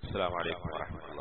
السلام عليكم ورحمة الله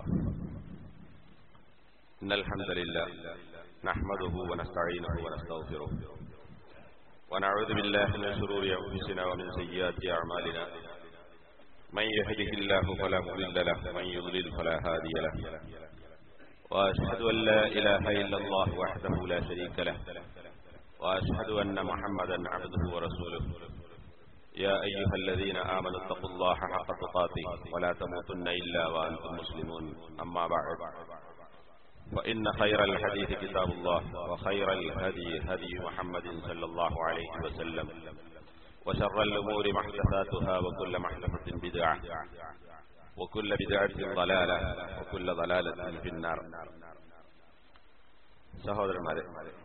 إن الحمد لله نحمده ونستعينه ونستغفره ونعوذ بالله من شرور أنفسنا ومن سيئات أعمالنا من يهده الله فلا مضل له ومن يضلل فلا هادي له وأشهد أن لا إله إلا الله وحده لا شريك له وأشهد أن محمدا عبده ورسوله يا أيها الذين آمنوا اتقوا الله حق تقاته ولا تموتن إلا وأنتم مسلمون أما بعد فإن خير الحديث كتاب الله وخير الهدي هدي محمد صلى الله عليه وسلم وشر الأمور محدثاتها وكل محدثة بدعة وكل بدعة ضلالة وكل ضلالة في النار സഹോദരന്മാരെ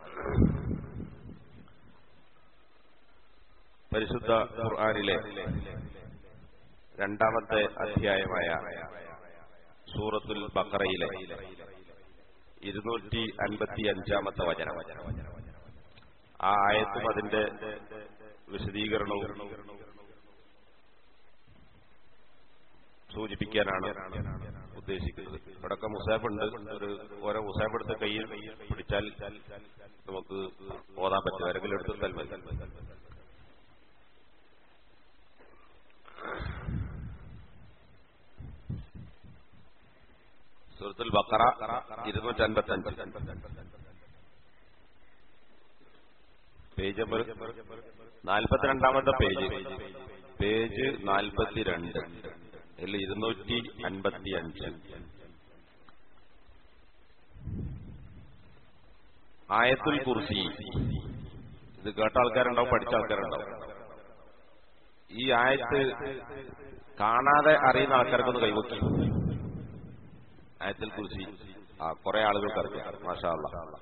പരിശുദ്ധ ഖുർആനിലെ രണ്ടാമത്തെ അധ്യായമായ സൂറത്തുൽ ബക്കറയിലെ ഇരുന്നൂറ്റി അൻപത്തി അഞ്ചാമത്തെ വചനം ആ ആയത്തും അതിന്റെ വിശദീകരണവും സൂചിപ്പിക്കാനാണ് ഉദ്ദേശിക്കുന്നത് ഇവിടൊക്കെ മുസാഫുണ്ട് ഒരു ഓരോ മുസാഫ് എടുത്ത് കയ്യിൽ പിടിച്ചാൽ നമുക്ക് ഓതാൻ പറ്റും ആരെങ്കിലും എടുത്താൽ മതി സൂറത്തുൽ ബക്കറ ഇരുന്നൂറ്റി അൻപത്തി അഞ്ച് പേജ് നമ്പർ നാൽപ്പത്തിരണ്ടാമത്തെ പേജ് പേജ് നാൽപ്പത്തിരണ്ട് അതിൽ ഇരുന്നൂറ്റി അൻപത്തി അഞ്ച് ആയത്തുൽ കുർസി ഇത് കേട്ട ആൾക്കാരുണ്ടാവും പഠിച്ച ആൾക്കാരുണ്ടാവും ഈ ആയത്ത് കാണാതെ അറിയുന്ന ആൾക്കാർക്കൊന്ന് കൈവക്കി ആയത്തിൽ കുറിച്ച് ആ കുറെ ആളുകൾക്ക് അറിയാം മാഷാ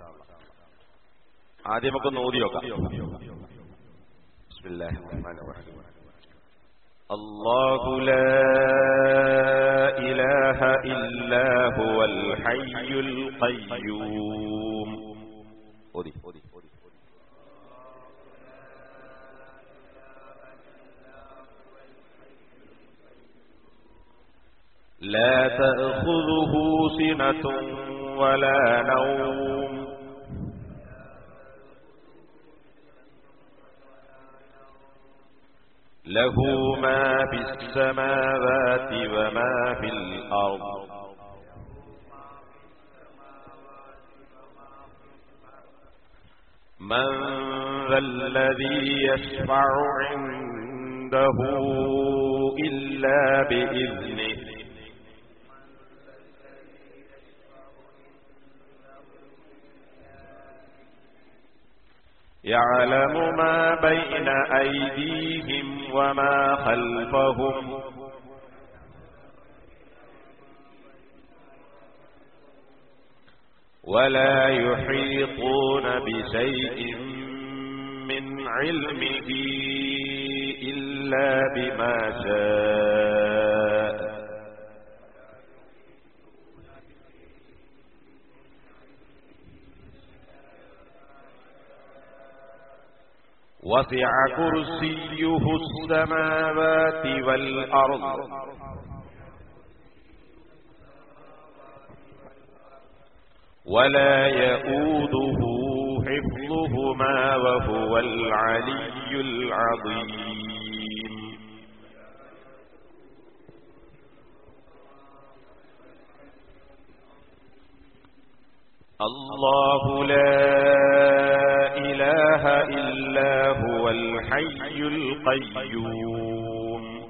ആദ്യം നമുക്ക് നോതി നോക്കാം الله لا إله إلا هو الحي القيوم أودي لا تأخذه سنة ولا نوم له ما في السماوات وما في الأرض من ذا الذي يشفع عنده إلا بإذنه يعلم ما بين أيديهم وما خلفهم ولا يحيطون بشيء من علمه إلا بما شاء وسع كرسيه السماوات والأرض ولا يؤوده حفظهما وهو العلي العظيم الله لا إله إلا هو الحي القيوم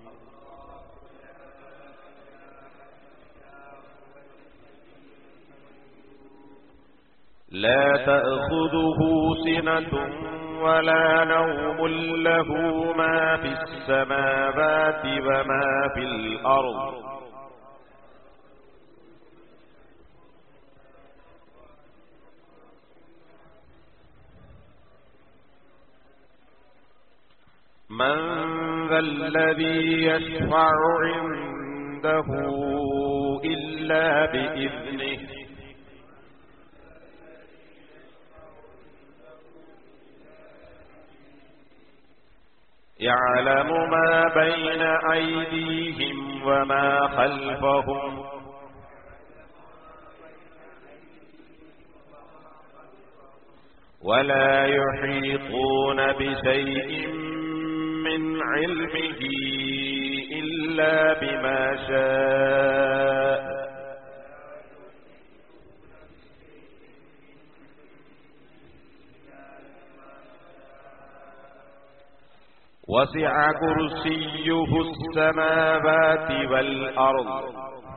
لا تأخذه سنة ولا نوم له ما في السماوات وما في الأرض من ذا الذي يشفع عنده إلا بإذنه يعلم ما بين أيديهم وما خلفهم ولا يحيطون بشيء من علمه إلا بما شاء وسع كرسيه السماوات والأرض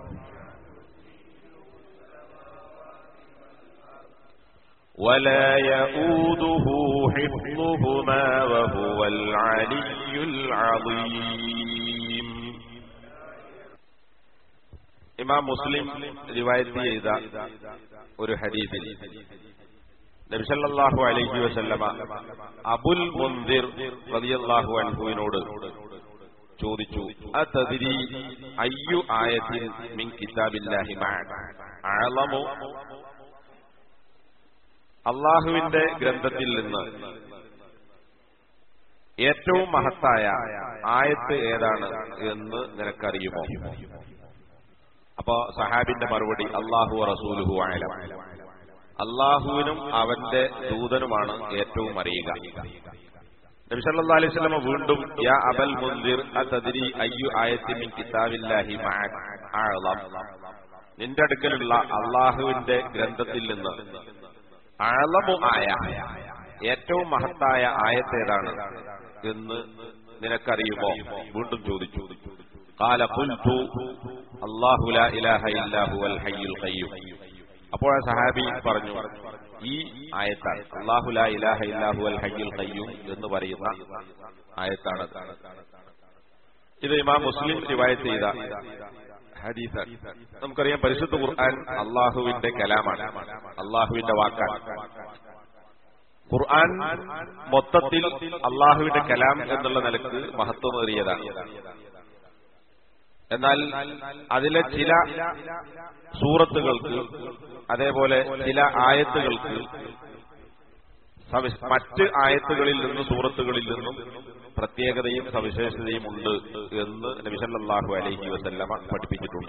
ولا يؤوده حفظهما وهو العلي العظيم ഇമാം മുസ്ലിം റിവായത്ത് ചെയ്ത ഒരു ഹദീസിൽ നബിസല്ലാഹു അലൈഹി വസല്ലമ അബുൽ മുന്തിർ റളിയല്ലാഹു അൻഹുവിനോട് ചോദിച്ചു അതദ്രി അയ്യു ആയത്തിൻ മിൻ കിതാബില്ലാഹി മഅക അഅലമു അള്ളാഹുവിന്റെ ഗ്രന്ഥത്തിൽ നിന്ന് ഏറ്റവും മഹത്തായ ആയത്ത് ഏതാണ് എന്ന് നിനക്കറിയുമോ അപ്പോ സഹാബിന്റെ മറുപടി അള്ളാഹു റസൂലുഹു ആയാലും അള്ളാഹുവിനും അവന്റെ ദൂതനുമാണ് ഏറ്റവും അറിയുക നബിസല്ലാ അലൈഹി സ്വലമ വീണ്ടും യാ അബൽ മുന്തിർ അതദ്രി അയ്യു ആയത്തിൻ കിതാബില്ലാഹി മഅക അഅലം നിന്റെ അടുക്കലുള്ള അള്ളാഹുവിന്റെ ഗ്രന്ഥത്തിൽ നിന്ന് അളമു ആയ ഏറ്റവും മഹത്തായ ആയത്തേതാണ് എന്ന് നിനക്കറിയുമോ വീണ്ടും ചോദിച്ചു കാല കുൽതു അല്ലാഹു ലാ ഇലാഹ ഇല്ലാഹു അൽ ഹയ്യുൽ ഖയ്യൂം അപ്പോൾ ആ സഹാബി പറഞ്ഞു ഈ ആയത്താണ് അല്ലാഹു ലാ ഇലാഹ ഇല്ലാഹു അൽ ഹയ്യുൽ ഖയ്യൂം എന്ന് പറയുന്ന ആയത്താണ് ഇത് ഇമാം മുസ്ലിം റിവായത്ത് ചെയ്ത ഹദീസാണ് നമുക്കറിയാം പരിശുദ്ധ ഖുർആൻ അള്ളാഹുവിന്റെ കലാമാണ് അള്ളാഹുവിന്റെ വാക്കാണ് ഖുർആൻ മൊത്തത്തിൽ അള്ളാഹുവിന്റെ കലാം എന്നുള്ള നിലക്ക് മഹത്വമേറിയതാണ് എന്നാൽ അതിലെ ചില സൂറത്തുകൾക്ക് അതേപോലെ ചില ആയത്തുകൾക്ക് മറ്റ് ആയത്തുകളിൽ നിന്നും സൂറത്തുകളിൽ നിന്നും പ്രത്യേകതയും സവിശേഷതയും ഉണ്ട് എന്ന് നബിസല്ലാഹു അലൈഹി വസല്ലമ പഠിപ്പിച്ചിട്ടുണ്ട്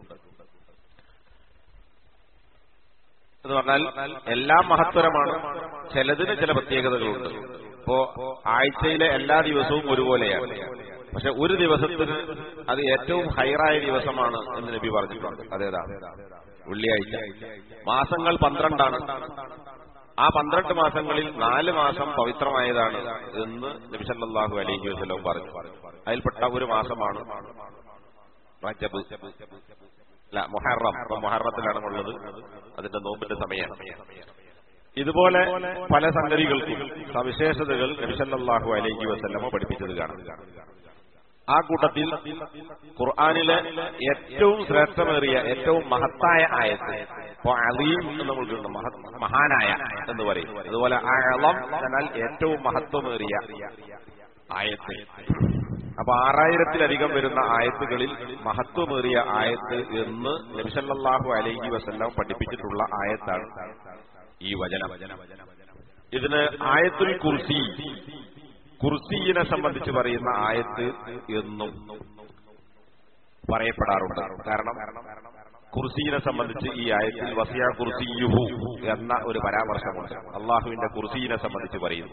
എന്ന് പറഞ്ഞാൽ എല്ലാം മഹത്തരമാണ് ചിലതിന് ചില പ്രത്യേകതകളുണ്ട് ഇപ്പോ ആഴ്ചയിലെ എല്ലാ ദിവസവും ഒരുപോലെയാണ് പക്ഷെ ഒരു ദിവസത്തിന് അത് ഏറ്റവും ഹൈറായ ദിവസമാണ് എന്ന് നബി പറഞ്ഞിട്ടുണ്ട് അതേതാ വെള്ളിയാഴ്ച മാസങ്ങൾ പന്ത്രണ്ടാണ് ആ പന്ത്രണ്ട് മാസങ്ങളിൽ നാല് മാസം പവിത്രമായതാണ് എന്ന് നബിസല്ലാഹു അലൈഹി വസ്ലം പറഞ്ഞു അതിൽപ്പെട്ട ഒരു മാസമാണ് റജബ് അല്ല മൊഹറം ഇപ്പൊ മൊഹറത്തിലാണ് ഉള്ളത് അതിന്റെ നോമ്പിന്റെ സമയമാണ് ഇതുപോലെ പല സംഗതികൾക്കും സവിശേഷതകൾ നബിസല്ലാഹു അലൈഹി വസ്ലമ പഠിപ്പിച്ചത് കാണാം ആ കൂട്ടത്തിൽ ഖുർആാനിലെ ഏറ്റവും ശ്രേഷ്ഠമേറിയ ഏറ്റവും മഹത്തായ ആയത്ത് ഇപ്പോ അലീം എന്ന് നമ്മൾക്കുണ്ട് മഹാനായ എന്ന് പറയും അതുപോലെ അളം എന്നാൽ ഏറ്റവും മഹത്വമേറിയ ആയത്ത് അപ്പൊ ആറായിരത്തിലധികം വരുന്ന ആയത്തുകളിൽ മഹത്വമേറിയ ആയത്ത് എന്ന് നബിസല്ലാഹു അലൈഹി വസല്ലം പഠിപ്പിച്ചിട്ടുള്ള ആയത്താണ് ഈ വചനം ഇതിന് ആയത്തുൽ കുർസി കുർസീനെ സംബന്ധിച്ച് പറയുന്ന ആയത്ത് എന്നും പറയപ്പെടാറുണ്ട് കാരണം കുർസീനെ സംബന്ധിച്ച് ഈ ആയത്തിൽ വസിയ കുർസിയുഹു എന്ന ഒരു പരാമർശമുണ്ട് അള്ളാഹുവിന്റെ കുർസീനെ സംബന്ധിച്ച് പറയുന്നു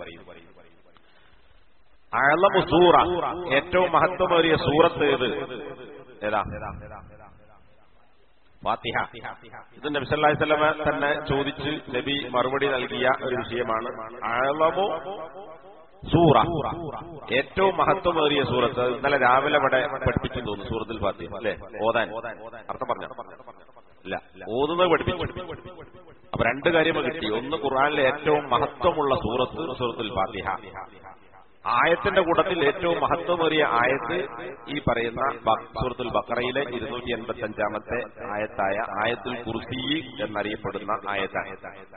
അളമു സൂറ ഏറ്റവും മഹത്വമേറിയ സൂറത്ത് ഏത് ഏതാ ഫാത്തിഹ ഇത് നബി സല്ലല്ലാഹു അലൈഹി വസല്ലമ തന്നെ ചോദിച്ച് നബി മറുപടി നൽകിയ ഒരു വിഷയമാണ് അളമു സൂറ ഏറ്റവും മഹത്വമേറിയ സൂറത്ത് ഇന്നലെ രാവിലെ ഇവിടെ പഠിപ്പിച്ചു തോന്നുന്നു സൂറത്തുൽ ഫാത്തിഹ അല്ലെ ഓതാൻ അർത്ഥം പറഞ്ഞ ഇല്ല ഓതുന്നത് പഠിപ്പിച്ചു അപ്പൊ രണ്ട് കാര്യം കിട്ടി ഒന്ന് ഖുർആനിലെ ഏറ്റവും മഹത്വമുള്ള സൂറത്ത് സൂറത്തുൽ ഫാത്തിഹ ആയത്തിന്റെ കൂട്ടത്തിൽ ഏറ്റവും മഹത്വമേറിയ ആയത്ത് ഈ പറയുന്ന സൂറത്തുൽ ബക്കറയിലെ ഇരുന്നൂറ്റി എൺപത്തി അഞ്ചാമത്തെ ആയത്തായ ആയത്തുൽ കുർസി എന്നറിയപ്പെടുന്ന ആയത്താണ്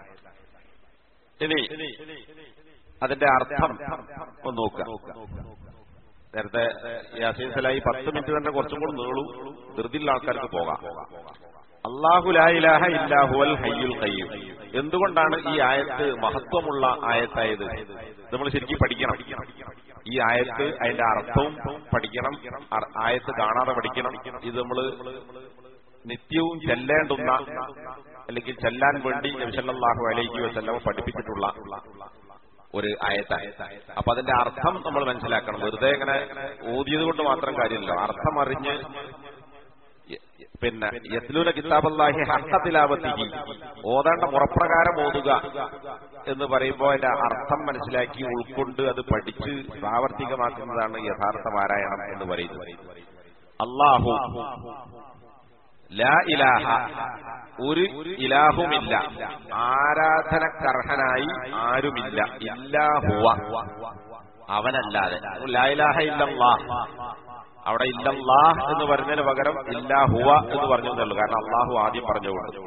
ഇനി അതിന്റെ അർത്ഥം ഒന്ന് നോക്കുക നേരത്തെ യാസീൻ സലായി പത്ത് മിനിറ്റ് തന്നെ കുറച്ചും കൂടി നീളു ധൃതിയുള്ള ആൾക്കാർക്ക് പോകാം അള്ളാഹു ലായിലാഹ ഇല്ലാഹുവൽ ഹയ്യുൽ ഖയ്യൂം എന്തുകൊണ്ടാണ് ഈ ആയത്ത് മഹത്വമുള്ള ആയത്തായത് നമ്മൾ ശരിക്കും പഠിക്കണം ഈ ആയത്ത് അതിന്റെ അർത്ഥവും പഠിക്കണം അർ- ആയത്ത് കാണാതെ പഠിക്കണം ഇത് നമ്മള് നിത്യവും ചെല്ലേണ്ടുന്ന അല്ലെങ്കിൽ ചെല്ലാൻ വേണ്ടി നബിസല്ലാഹു അലൈഹി വസല്ലം പഠിപ്പിച്ചിട്ടുള്ള ഒരു ആയത്താണ് അപ്പൊ അതിന്റെ അർത്ഥം നമ്മൾ മനസ്സിലാക്കണം വെറുതെ ഇങ്ങനെ ഓതിയത് കൊണ്ട് മാത്രം കാര്യമില്ല അർത്ഥം അറിഞ്ഞ് പിന്നെ യത്ലൂന കിതാബല്ലാഹി ഹക്കത്തിലാവത്തിഹി ഓതേണ്ട മുറപ്രകാരം ഓതുക എന്ന് പറയുമ്പോൾ അതിന്റെ അർത്ഥം മനസ്സിലാക്കി ഉൾക്കൊണ്ട് അത് പഠിച്ച് പ്രാവർത്തികമാക്കുന്നതാണ് യഥാർത്ഥ പാരായണം എന്ന് പറയുന്നത് അള്ളാഹു ലാ ഇലാഹ ഒരു ഇലാഹുമില്ല ആരാധനക്കർഹനായി ആരുമില്ല ഇല്ലാഹുവ അവനല്ലാതെ ലാ ഇലാഹ ഇല്ലല്ലാഹ് അവിടെ ഇല്ലല്ലാഹ് എന്ന് പറഞ്ഞതിന് പകരം ഇല്ലാഹുവ എന്ന് പറഞ്ഞു എന്നുള്ളൂ കാരണം അള്ളാഹു ആദ്യം പറഞ്ഞുകൊണ്ട്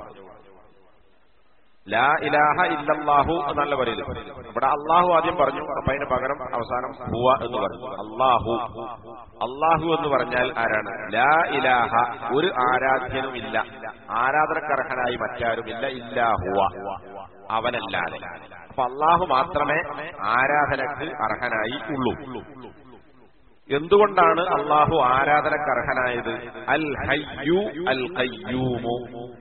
ലാ ഇലാഹ ഇല്ലല്ലാഹു എന്നല്ല പറയുന്നത് ഇവിടെ അള്ളാഹു ആദ്യം പറഞ്ഞു അപ്പൊ അതിന് പകരം അവസാനം ഹുവ എന്ന് പറഞ്ഞു അള്ളാഹു അള്ളാഹു എന്ന് പറഞ്ഞാൽ ആരാണ് ലാ ഇലാഹ ഒരു ആരാധ്യനും ഇല്ല ആരാധനക്കർഹനായി മറ്റാരുമില്ല ഇല്ലാഹുവ അവനല്ലാതെ അപ്പൊ അള്ളാഹു മാത്രമേ ആരാധനക്ക് അർഹനായി ഉള്ളൂ എന്തുകൊണ്ടാണ് അള്ളാഹു ആരാധനക്ക് അർഹനായത് അൽ ഹയ്യു അൽ ഖയ്യൂമു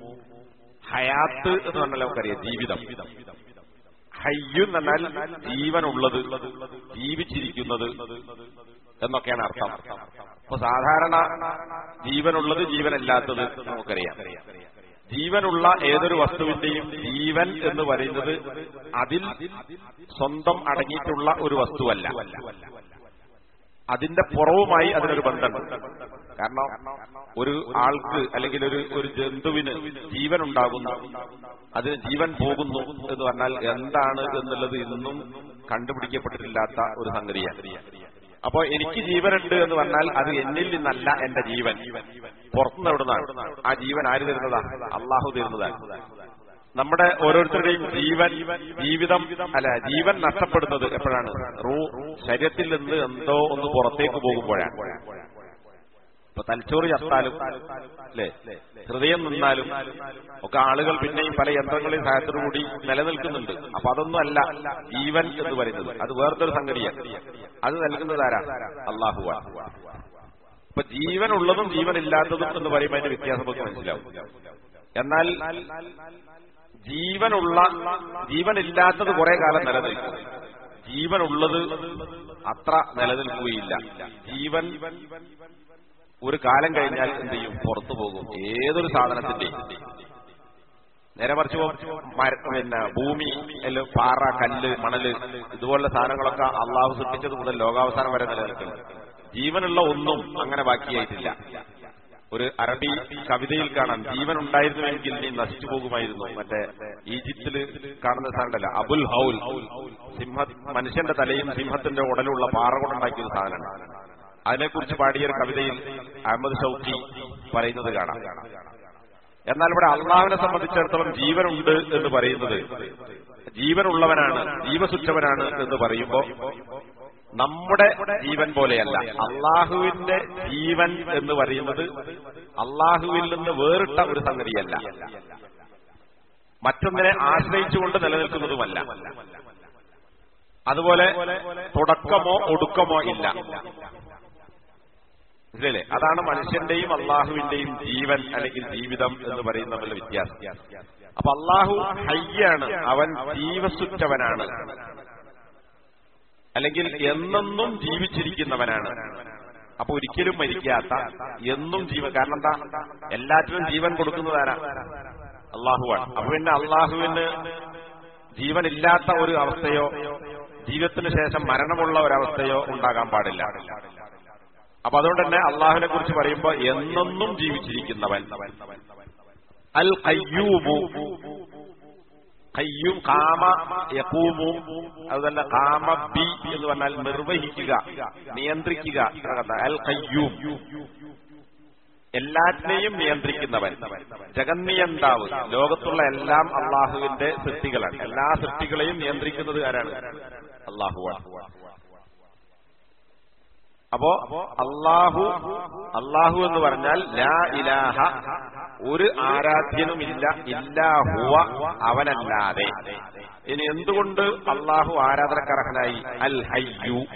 ഹയാത്ത് എന്ന് പറഞ്ഞാൽ നമുക്കറിയാം ജീവിതം ഹയ്യു എന്ന് പറഞ്ഞാൽ ജീവനുള്ളത് ജീവിച്ചിരിക്കുന്നത് എന്നൊക്കെയാണ് അർത്ഥം അപ്പൊ സാധാരണ ജീവനുള്ളത് ജീവനല്ലാത്തത് നമുക്കറിയാം ജീവനുള്ള ഏതൊരു വസ്തുവിന്റെയും ജീവൻ എന്ന് പറയുന്നത് അതിൽ സ്വന്തം അടങ്ങിയിട്ടുള്ള ഒരു വസ്തുവല്ല അതിന്റെ പുറവുമായി അതിനൊരു ബന്ധമുണ്ട് കാരണം ഒരു ആൾക്ക് അല്ലെങ്കിൽ ഒരു ഒരു ജന്തുവിന് ജീവൻ ഉണ്ടാകുന്നു അതിന് ജീവൻ പോകുന്നു എന്ന് പറഞ്ഞാൽ എന്താണ് എന്നുള്ളത് ഇന്നും കണ്ടുപിടിക്കപ്പെട്ടിട്ടില്ലാത്ത ഒരു സംഗതിയാണ് അപ്പോ എനിക്ക് ജീവനുണ്ട് എന്ന് പറഞ്ഞാൽ അത് എന്നിൽ നിന്നല്ല എന്റെ ജീവൻ പുറത്തുനിന്ന് എവിടുന്നാണ് ആ ജീവൻ ആര് തരുന്നതാ അള്ളാഹു തരുന്നതാണ് നമ്മുടെ ഓരോരുത്തരുടെയും ജീവൻ ജീവിതം അല്ല ജീവൻ നഷ്ടപ്പെടുന്നത് എപ്പോഴാണ് റൂ ശരീരത്തിൽ നിന്ന് എന്തോ ഒന്ന് പുറത്തേക്ക് പോകുമ്പോഴാണ് ഇപ്പൊ തലച്ചോറ് ചത്താലും അല്ലേ ഹൃദയം നിന്നാലും ഒക്കെ ആളുകൾ പിന്നെയും പല യന്ത്രങ്ങളെയും സഹായത്തോടുകൂടി നിലനിൽക്കുന്നുണ്ട് അപ്പൊ അതൊന്നും അല്ല ജീവൻ എന്ന് പറയുന്നത് അത് വേറൊരു സംഗതിയാണ് അത് നൽകുന്നത് ആരാ അള്ളാഹുവാണ് ഇപ്പൊ ജീവനുള്ളതും ജീവനില്ലാത്തതും എന്ന് പറയുമ്പോൾ അതിന്റെ വ്യത്യാസം നമുക്ക് മനസ്സിലാവും എന്നാൽ ജീവനുള്ള ജീവനില്ലാത്തത് കുറെ കാലം നിലനിൽക്കും ജീവനുള്ളത് അത്ര നിലനിൽക്കുകയില്ല ജീവൻ ഒരു കാലം കഴിഞ്ഞാൽ എന്ത് ചെയ്യും പുറത്തു പോകും ഏതൊരു സാധനത്തിന്റെയും നേരെ മറിച്ച് പിന്നെ ഭൂമി അല്ല പാറ കല്ല് മണല് ഇതുപോലുള്ള സാധനങ്ങളൊക്കെ അള്ളാഹു സൃഷ്ടിച്ചത് മുതൽ ലോകാവസാനം വരെ നിലനിൽക്കുന്നു ജീവനുള്ള ഒന്നും അങ്ങനെ ബാക്കിയായിട്ടില്ല ഒരു അറബി കവിതയിൽ കാണാം ജീവൻ ഉണ്ടായിരുന്നുവെങ്കിൽ നീ നശിച്ചു പോകുമായിരുന്നു മറ്റേ ഈജിപ്തില് കാണുന്ന സാധനമല്ല അബുൽ ഹൗൽ സിംഹ മനുഷ്യന്റെ തലയും സിംഹത്തിന്റെ ഉടലുള്ള പാറ കൊണ്ടുണ്ടാക്കിയ ഒരു സാധനമാണ് അതിനെക്കുറിച്ച് പാടിയ ഒരു കവിതയിൽ അഹമ്മദ് ഷൌക്കി പറയുന്നത് കാണാം എന്നാൽ ഇവിടെ അള്ളാഹുവിനെ സംബന്ധിച്ചിടത്തോളം ജീവനുണ്ട് എന്ന് പറയുന്നത് ജീവനുള്ളവനാണ് ജീവസുറ്റവനാണ് എന്ന് പറയുമ്പോൾ നമ്മുടെ ജീവൻ പോലെയല്ല അള്ളാഹുവിന്റെ ജീവൻ എന്ന് പറയുന്നത് അള്ളാഹുവിൽ നിന്ന് വേറിട്ട ഒരു സംഗതിയല്ല മറ്റൊന്നിനെ ആശ്രയിച്ചുകൊണ്ട് നിലനിൽക്കുന്നതുമല്ല അതുപോലെ തുടക്കമോ ഒടുക്കമോ ഇല്ല മനസ്സിലല്ലേ അതാണ് മനുഷ്യന്റെയും അള്ളാഹുവിന്റെയും ജീവൻ അല്ലെങ്കിൽ ജീവിതം എന്ന് പറയുന്ന തമ്മിലുള്ള വ്യത്യാസം അപ്പൊ അള്ളാഹു ഹയ്യാണ് അവൻ ജീവസുറ്റവനാണ് അല്ലെങ്കിൽ എന്നെന്നും ജീവിച്ചിരിക്കുന്നവനാണ് അപ്പൊ ഒരിക്കലും മരിക്കാത്ത എന്നും ജീവൻ കാരണം എന്താ എല്ലാറ്റിനും ജീവൻ കൊടുക്കുന്നതാരാ അള്ളാഹുവാണ് അപ്പൊ പിന്നെ അള്ളാഹുവിന് ജീവനില്ലാത്ത ഒരു അവസ്ഥയോ ജീവിതത്തിന് ശേഷം മരണമുള്ള ഒരവസ്ഥയോ ഉണ്ടാകാൻ പാടില്ല അപ്പൊ അതുകൊണ്ട് തന്നെ അള്ളാഹുവിനെ കുറിച്ച് പറയുമ്പോൾ എന്നെന്നും ജീവിച്ചിരിക്കുന്നവൻ അൽ കയ്യൂമു കയ്യും കാമ യക്കൂമു അതുതന്നെ കാമ ബി എന്ന് പറഞ്ഞാൽ നിർവഹിക്കുക നിയന്ത്രിക്കുക അൽ കയ്യൂം എല്ലാറ്റിനെയും നിയന്ത്രിക്കുന്നവൻ ജഗന്നിയന്താവ് ലോകത്തുള്ള എല്ലാം അള്ളാഹുവിന്റെ സൃഷ്ടികളാണ് എല്ലാ സൃഷ്ടികളെയും നിയന്ത്രിക്കുന്നത് ആരാണ് അള്ളാഹുവാണ് അപ്പോ അള്ളാഹു അള്ളാഹു എന്ന് പറഞ്ഞാൽ ലാ ഇലാഹ ഒരു ആരാധ്യനുമില്ല ഇല്ലാഹുവ അവനല്ലാതെ ഇനി എന്തുകൊണ്ട് അള്ളാഹു ആരാധനക്കർഹനായി അൽ ഹയ്യു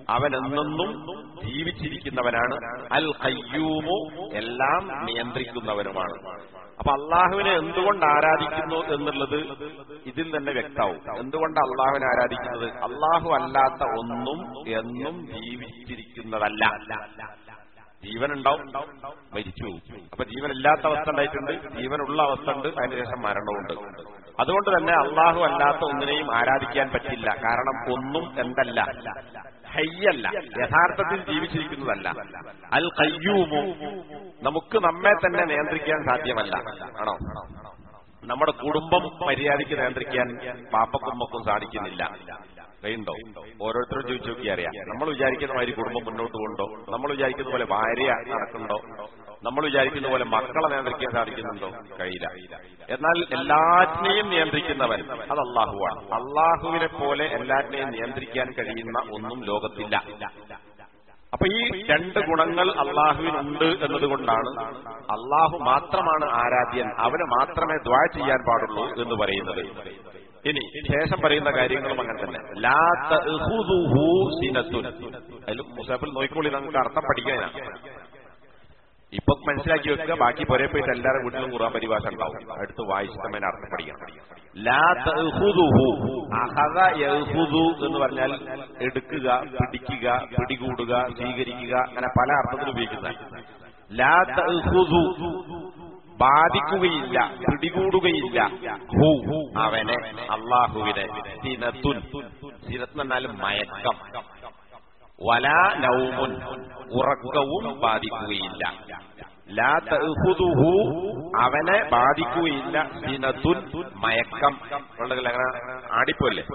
അവൻ എന്നെന്നും ജീവിച്ചിരിക്കുന്നവനാണ് അൽ ഖയ്യൂമു എല്ലാം നിയന്ത്രിക്കുന്നവനുമാണ് അപ്പൊ അള്ളാഹുവിനെ എന്തുകൊണ്ട് ആരാധിക്കുന്നു എന്നുള്ളത് ഇതിൽ തന്നെ വ്യക്തമാവും എന്തുകൊണ്ട് അള്ളാഹുവിനെ ആരാധിക്കുന്നത് അള്ളാഹു അല്ലാത്ത ഒന്നും എന്നും ജീവിച്ചിരിക്കുന്നതല്ല ജീവനുണ്ടാവും മരിച്ചു അപ്പൊ ജീവനില്ലാത്ത അവസ്ഥ ഉണ്ടായിട്ടുണ്ട് ജീവനുള്ള അവസ്ഥ ഉണ്ട് അതിനുശേഷം മരണമുണ്ട് അതുകൊണ്ട് തന്നെ അള്ളാഹു അല്ലാത്ത ഒന്നിനെയും ആരാധിക്കാൻ പറ്റില്ല കാരണം ഒന്നും എന്തല്ല ഹയ്യല്ല യഥാർത്ഥത്തിൽ ജീവിച്ചിരിക്കുന്നതല്ല അൽ കയ്യൂമു നമുക്ക് നമ്മെ തന്നെ നിയന്ത്രിക്കാൻ സാധ്യമല്ല ആണോ നമ്മുടെ കുടുംബം മര്യാദയ്ക്ക് നിയന്ത്രിക്കാൻ പാപ്പക്കുമ്മക്കും സാധിക്കുന്നില്ല കഴിയുണ്ടോ ഓരോരുത്തരും ചോദിച്ചു നോക്കി അറിയാം നമ്മൾ വിചാരിക്കുന്ന മാതിരി കുടുംബം മുന്നോട്ട് കൊണ്ടോ നമ്മൾ വിചാരിക്കുന്ന പോലെ ഭാര്യ നടക്കുന്നുണ്ടോ നമ്മൾ വിചാരിക്കുന്ന പോലെ മക്കളെ നിയന്ത്രിക്കാൻ സാധിക്കുന്നുണ്ടോ കഴിയില്ല എന്നാൽ എല്ലാറ്റിനെയും നിയന്ത്രിക്കുന്നവൻ അത് അള്ളാഹുവാണ് അള്ളാഹുവിനെ പോലെ എല്ലാറ്റിനെയും നിയന്ത്രിക്കാൻ കഴിയുന്ന ഒന്നും ലോകത്തില്ല അപ്പൊ ഈ രണ്ട് ഗുണങ്ങൾ അള്ളാഹുവിനുണ്ട് എന്നതുകൊണ്ടാണ് അള്ളാഹു മാത്രമാണ് ആരാധ്യൻ അവന് മാത്രമേ ദ്വാ ചെയ്യാൻ പാടുള്ളൂ എന്ന് പറയുന്നത് ഇനി ശേഷം പറയുന്ന കാര്യങ്ങളും അങ്ങനെ തന്നെ ലാ തഅഖുദുഹു സിനത്തുൻ അതിൽ മുസാഫിൽ നോക്കിക്കോളി നമുക്ക് അർത്ഥം പഠിക്കാനാണ് ഇപ്പൊ മനസ്സിലാക്കി വെക്കുക ബാക്കി പുറേ പോയിട്ട് എല്ലാവരുടെ വീട്ടിലും ഖുറാൻ പരിഭാഷ ഉണ്ടാവും അടുത്ത് വായിച്ചിട്ടമേനെ അർത്ഥം പഠിക്കണം ലാ തഅഖുദുഹു അഖദ യഖുദു എന്ന് പറഞ്ഞാൽ എടുക്കുക പിടിക്കുക പിടികൂടുക സ്വീകരിക്കുക അങ്ങനെ പല അർത്ഥത്തിൽ ഉപയോഗിക്കുന്നത് ലാ തഅഖുദു ബാധിക്കുകയില്ല പിടികൂടുകയില്ല ഹു അവനെ അള്ളാഹുവിനെ സിനത്തുൻ സിനത്ത് എന്നാൽ മയക്കം വല നൗമുൻ ഉറക്കവും ബാധിക്കുകയില്ല ലാ തഅഖുദുഹു അവനെ ബാധിക്കുകയില്ല സിനത്തുൻ മയക്കം ഉണ്ടെങ്കിൽ അങ്ങനെ ആടിപ്പോലെ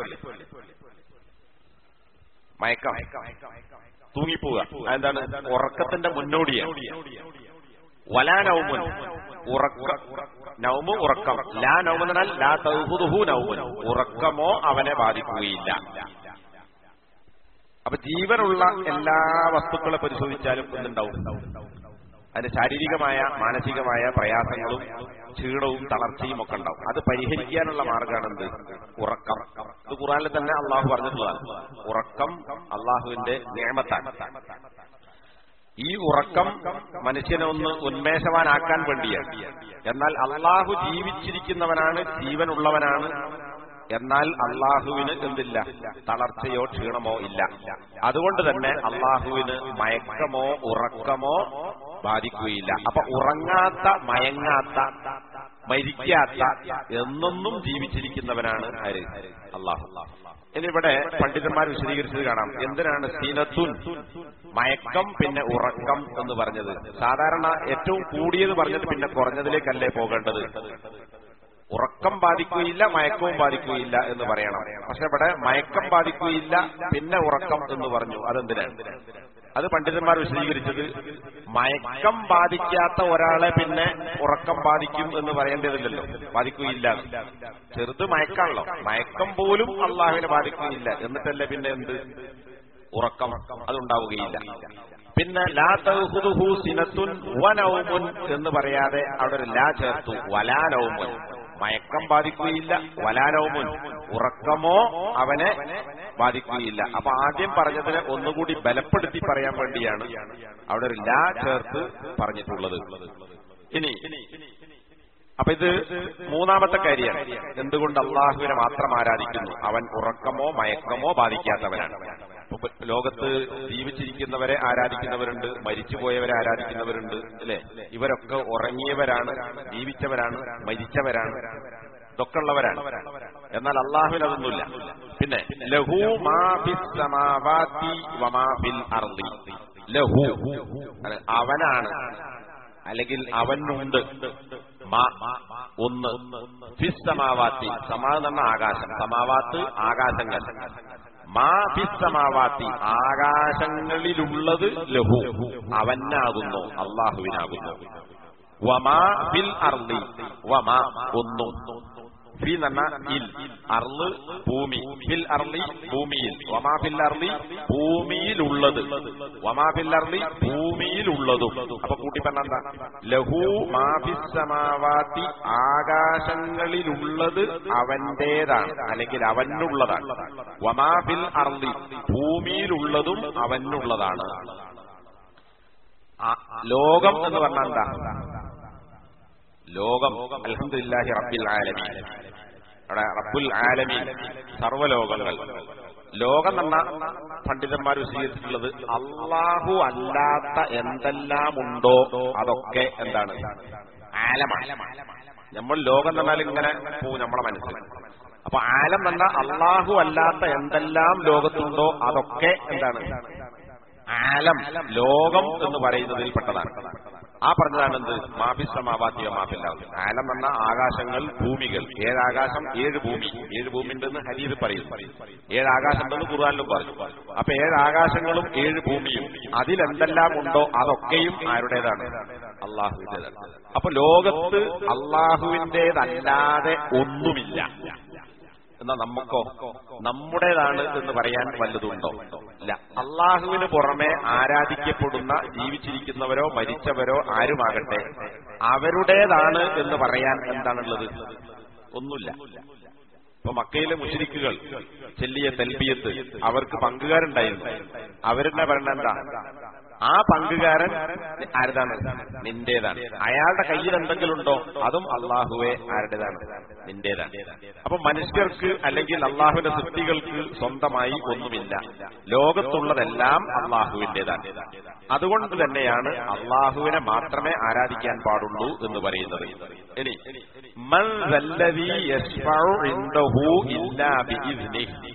മയക്കം തൂങ്ങിപ്പോവുക അതെന്താണ് ഉറക്കത്തിന്റെ മുന്നോടിയാണ് വലാ നൗമുൻ ഉറക്ക നൗമു ഉറക്കം ലാ നൗമൻ എന്നാൽ ലാ തൗഹുദുഹു നൗമുൻ ഉറക്കമോ അവനെ ബാധിക്കുകയില്ല അപ്പൊ ജീവനുള്ള എല്ലാ വസ്തുക്കളെ പരിശോധിച്ചാലും എന്തുണ്ടാവും അതിന് ശാരീരികമായ മാനസികമായ പ്രയാസങ്ങളും ക്ഷീണവും തളർച്ചയും ഒക്കെ ഉണ്ടാവും അത് പരിഹരിക്കാനുള്ള മാർഗമാണ് എന്ത് ഉറക്കം ഇത് ഖുറാനിൽ തന്നെ അള്ളാഹു പറഞ്ഞിട്ടുള്ളതാണ് ഉറക്കം അള്ളാഹുവിന്റെ നിയമത്താണ് ഈ ഉറക്കം മനുഷ്യനെ ഒന്ന് ഉന്മേഷവാനാക്കാൻ വേണ്ടിയാണ് എന്നാൽ അള്ളാഹു ജീവിച്ചിരിക്കുന്നവനാണ് ജീവനുള്ളവനാണ് എന്നാൽ അള്ളാഹുവിന് എന്തില്ല തളർച്ചയോ ക്ഷീണമോ ഇല്ല അതുകൊണ്ട് തന്നെ അള്ളാഹുവിന് മയക്കമോ ഉറക്കമോ ബാധിക്കുകയില്ല അപ്പൊ ഉറങ്ങാത്ത മയങ്ങാത്ത മരിക്കാത്ത എന്നൊന്നും ജീവിച്ചിരിക്കുന്നവനാണ് ആര് അള്ളാഹു ഇനി ഇവിടെ പണ്ഡിതന്മാർ വിശദീകരിച്ചത് കാണാം എന്തിനാണ് സീനത്തുൻ മയക്കം പിന്നെ ഉറക്കം എന്ന് പറഞ്ഞത് സാധാരണ ഏറ്റവും കൂടിയത് പറഞ്ഞിട്ട് പിന്നെ കുറഞ്ഞതിലേക്കല്ലേ പോകേണ്ടത് ഉറക്കം ബാധിക്കുകയില്ല മയക്കവും ബാധിക്കുകയില്ല എന്ന് പറയണം പക്ഷെ ഇവിടെ മയക്കം ബാധിക്കുകയില്ല പിന്നെ ഉറക്കം എന്ന് പറഞ്ഞു അതെന്തിനാണ് അത് പണ്ഡിതന്മാർ വിശദീകരിച്ചത് മയക്കം ബാധിക്കാത്ത ഒരാളെ പിന്നെ ഉറക്കം ബാധിക്കും എന്ന് പറയേണ്ടതില്ലല്ലോ ബാധിക്കുകയില്ല ചെറുത് മയക്കാണല്ലോ മയക്കം പോലും അള്ളാഹുവിനെ ബാധിക്കുകയില്ല എന്നിട്ടല്ലേ പിന്നെ എന്ത് ഉറക്കം അതുണ്ടാവുകയില്ല പിന്നെ ലാ തൗഹുദുഹു സിനത്തുൻ വനൗമുൻ എന്ന് പറയാതെ അവിടെ ഒരു ലാ ചേർത്തു വലാനൗമുൻ മയക്കം ബാധിക്കുകയില്ല വലാനൗമുൻ ഉറക്കമോ അവനെ ബാധിക്കുകയില്ല അപ്പൊ ആദ്യം പറഞ്ഞതിനെ ഒന്നുകൂടി ബലപ്പെടുത്തി പറയാൻ വേണ്ടിയാണ് അവിടെ ഒരു ലാ ചേർത്ത് പറഞ്ഞിട്ടുള്ളത് ഇനി അപ്പൊ ഇത് മൂന്നാമത്തെ കാര്യമാണ് എന്തുകൊണ്ട് അള്ളാഹുവിനെ മാത്രം ആരാധിക്കുന്നു അവൻ ഉറക്കമോ മയക്കമോ ബാധിക്കാത്തവനാണ് ഇപ്പൊ ലോകത്ത് ജീവിച്ചിരിക്കുന്നവരെ ആരാധിക്കുന്നവരുണ്ട് മരിച്ചുപോയവരെ ആരാധിക്കുന്നവരുണ്ട് അല്ലെ ഇവരൊക്കെ ഉറങ്ങിയവരാണ് ജീവിച്ചവരാണ് മരിച്ചവരാണ് ഇതൊക്കെ ഉള്ളവരാണ് എന്നാൽ അള്ളാഹുവിന് അതൊന്നുമില്ല പിന്നെ ലഹു മാ ഫിസ് സമാവാതി വമാ ഫിൽ അർളി ലഹു അവനാണ് അല്ലെങ്കിൽ അവനുണ്ട് മാ ഒന്ന് ഫിസ് സമാവാത്തി സമാ എന്ന ആകാശം സമാവാത്ത് ആകാശങ്ങൾ മാ ഫിസ് സമാവാത്തി ആകാശങ്ങളിലുള്ളത് ലഹു അവനാകുന്നു അള്ളാഹുവിനാകുന്നു വമാ ഫിൽ അർളി വമാ ഒന്നും ഫി നന്ന ഇൽ അർള് ഭൂമി ഫിൽ അർളി ഭൂമിയിൽ വമാ ഫിൽ അർളി ഭൂമിയിലുള്ളത് വമാ ഫിൽ അർളി ഭൂമിയിലുള്ളതും അപ്പൊ കൂട്ടി പറഞ്ഞ എന്താ ലഹു മാഫിസമാവാത്തി ആകാശങ്ങളിലുള്ളത് അവന്റേതാണ് അല്ലെങ്കിൽ അവനുള്ളതാണ് വമാ ഫിൽ അർളി ഭൂമിയിലുള്ളതും അവനുള്ളതാണ് ആ, ലോകം എന്ന് പറഞ്ഞാൽ എന്താ ലോകം അൽഹംദുലില്ലാഹി റബ്ബിൽ ആലമീൻ അവിടെ റബ്ബുൽ ആലമീൻ സർവ്വലോകങ്ങൾ ലോകം എന്ന പണ്ഡിതന്മാർ വിശദീകരിച്ചിട്ടുള്ളത് അള്ളാഹു അല്ലാത്ത എന്തെല്ലാം ഉണ്ടോ അതൊക്കെ എന്താണ് ആലമാണ് നമ്മൾ ലോകം എന്ന് പറഞ്ഞാൽ ഇങ്ങനെ പോവും നമ്മളെ മനസ്സിൽ അപ്പൊ ആലം എന്ന അള്ളാഹു അല്ലാത്ത എന്തെല്ലാം ലോകത്തുണ്ടോ അതൊക്കെ എന്താണ് ആലം ലോകം എന്ന് പറയുന്നതിൽ പെട്ടതാണ് ആ പറഞ്ഞതാണ് എന്ത് മാഫിസമാവാത്തിയോ മാഫില്ലാവും ആലം എന്ന ആകാശങ്ങൾ ഭൂമികൾ ഏഴ് ആകാശം ഏഴ് ഭൂമി ഏഴ് ഭൂമി ഉണ്ടെന്ന് ഹരീത് പറയും ഏഴ് ആകാശം ഉണ്ടെന്ന് ഖുർആാനിലും പറഞ്ഞു അപ്പൊ ഏഴ് ആകാശങ്ങളും ഏഴ് ഭൂമിയും അതിലെന്തെല്ലാം ഉണ്ടോ അതൊക്കെയും ആരുടേതാണ് അള്ളാഹുവിന്റേതാണ് അപ്പൊ ലോകത്ത് അള്ളാഹുവിന്റേതല്ലാതെ ഒന്നുമില്ല എന്നാ നമുക്കോ നമ്മുടേതാണ് എന്ന് പറയാൻ വല്ലതുണ്ടോ ഇല്ല അള്ളാഹുവിന് പുറമെ ആരാധിക്കപ്പെടുന്ന ജീവിച്ചിരിക്കുന്നവരോ മരിച്ചവരോ ആരുമാകട്ടെ അവരുടേതാണ് എന്ന് പറയാൻ എന്താണുള്ളത് ഒന്നുമില്ല ഇപ്പൊ മക്കയിലെ മുഷരിക്കുകൾ ചെല്ലിയ തെൽബിയത്ത് അവർക്ക് പങ്കുകാരുണ്ടായിരുന്നു അവരെന്നെ പറയണ എന്താ ആ പങ്കുകാരൻ ആരുതാണ് നിന്റേതാണ് അയാളുടെ കയ്യിൽ എന്തെങ്കിലും ഉണ്ടോ അതും അള്ളാഹുവെ ആരുടേതാണ് നിന്റേതാണ് അപ്പൊ മനുഷ്യർക്ക് അല്ലെങ്കിൽ അള്ളാഹുവിന്റെ സൃഷ്ടികൾക്ക് സ്വന്തമായി ഒന്നുമില്ല ലോകത്തുള്ളതെല്ലാം അള്ളാഹുവിന്റേതാണ് അതുകൊണ്ട് തന്നെയാണ് അള്ളാഹുവിനെ മാത്രമേ ആരാധിക്കാൻ പാടുള്ളൂ എന്ന് പറയുന്നത് ഇനി മൻ ദല്ലദീ യശ്ഫഉ ഇൻദഹു ഇല്ലാ ബിഇذ്നിഹി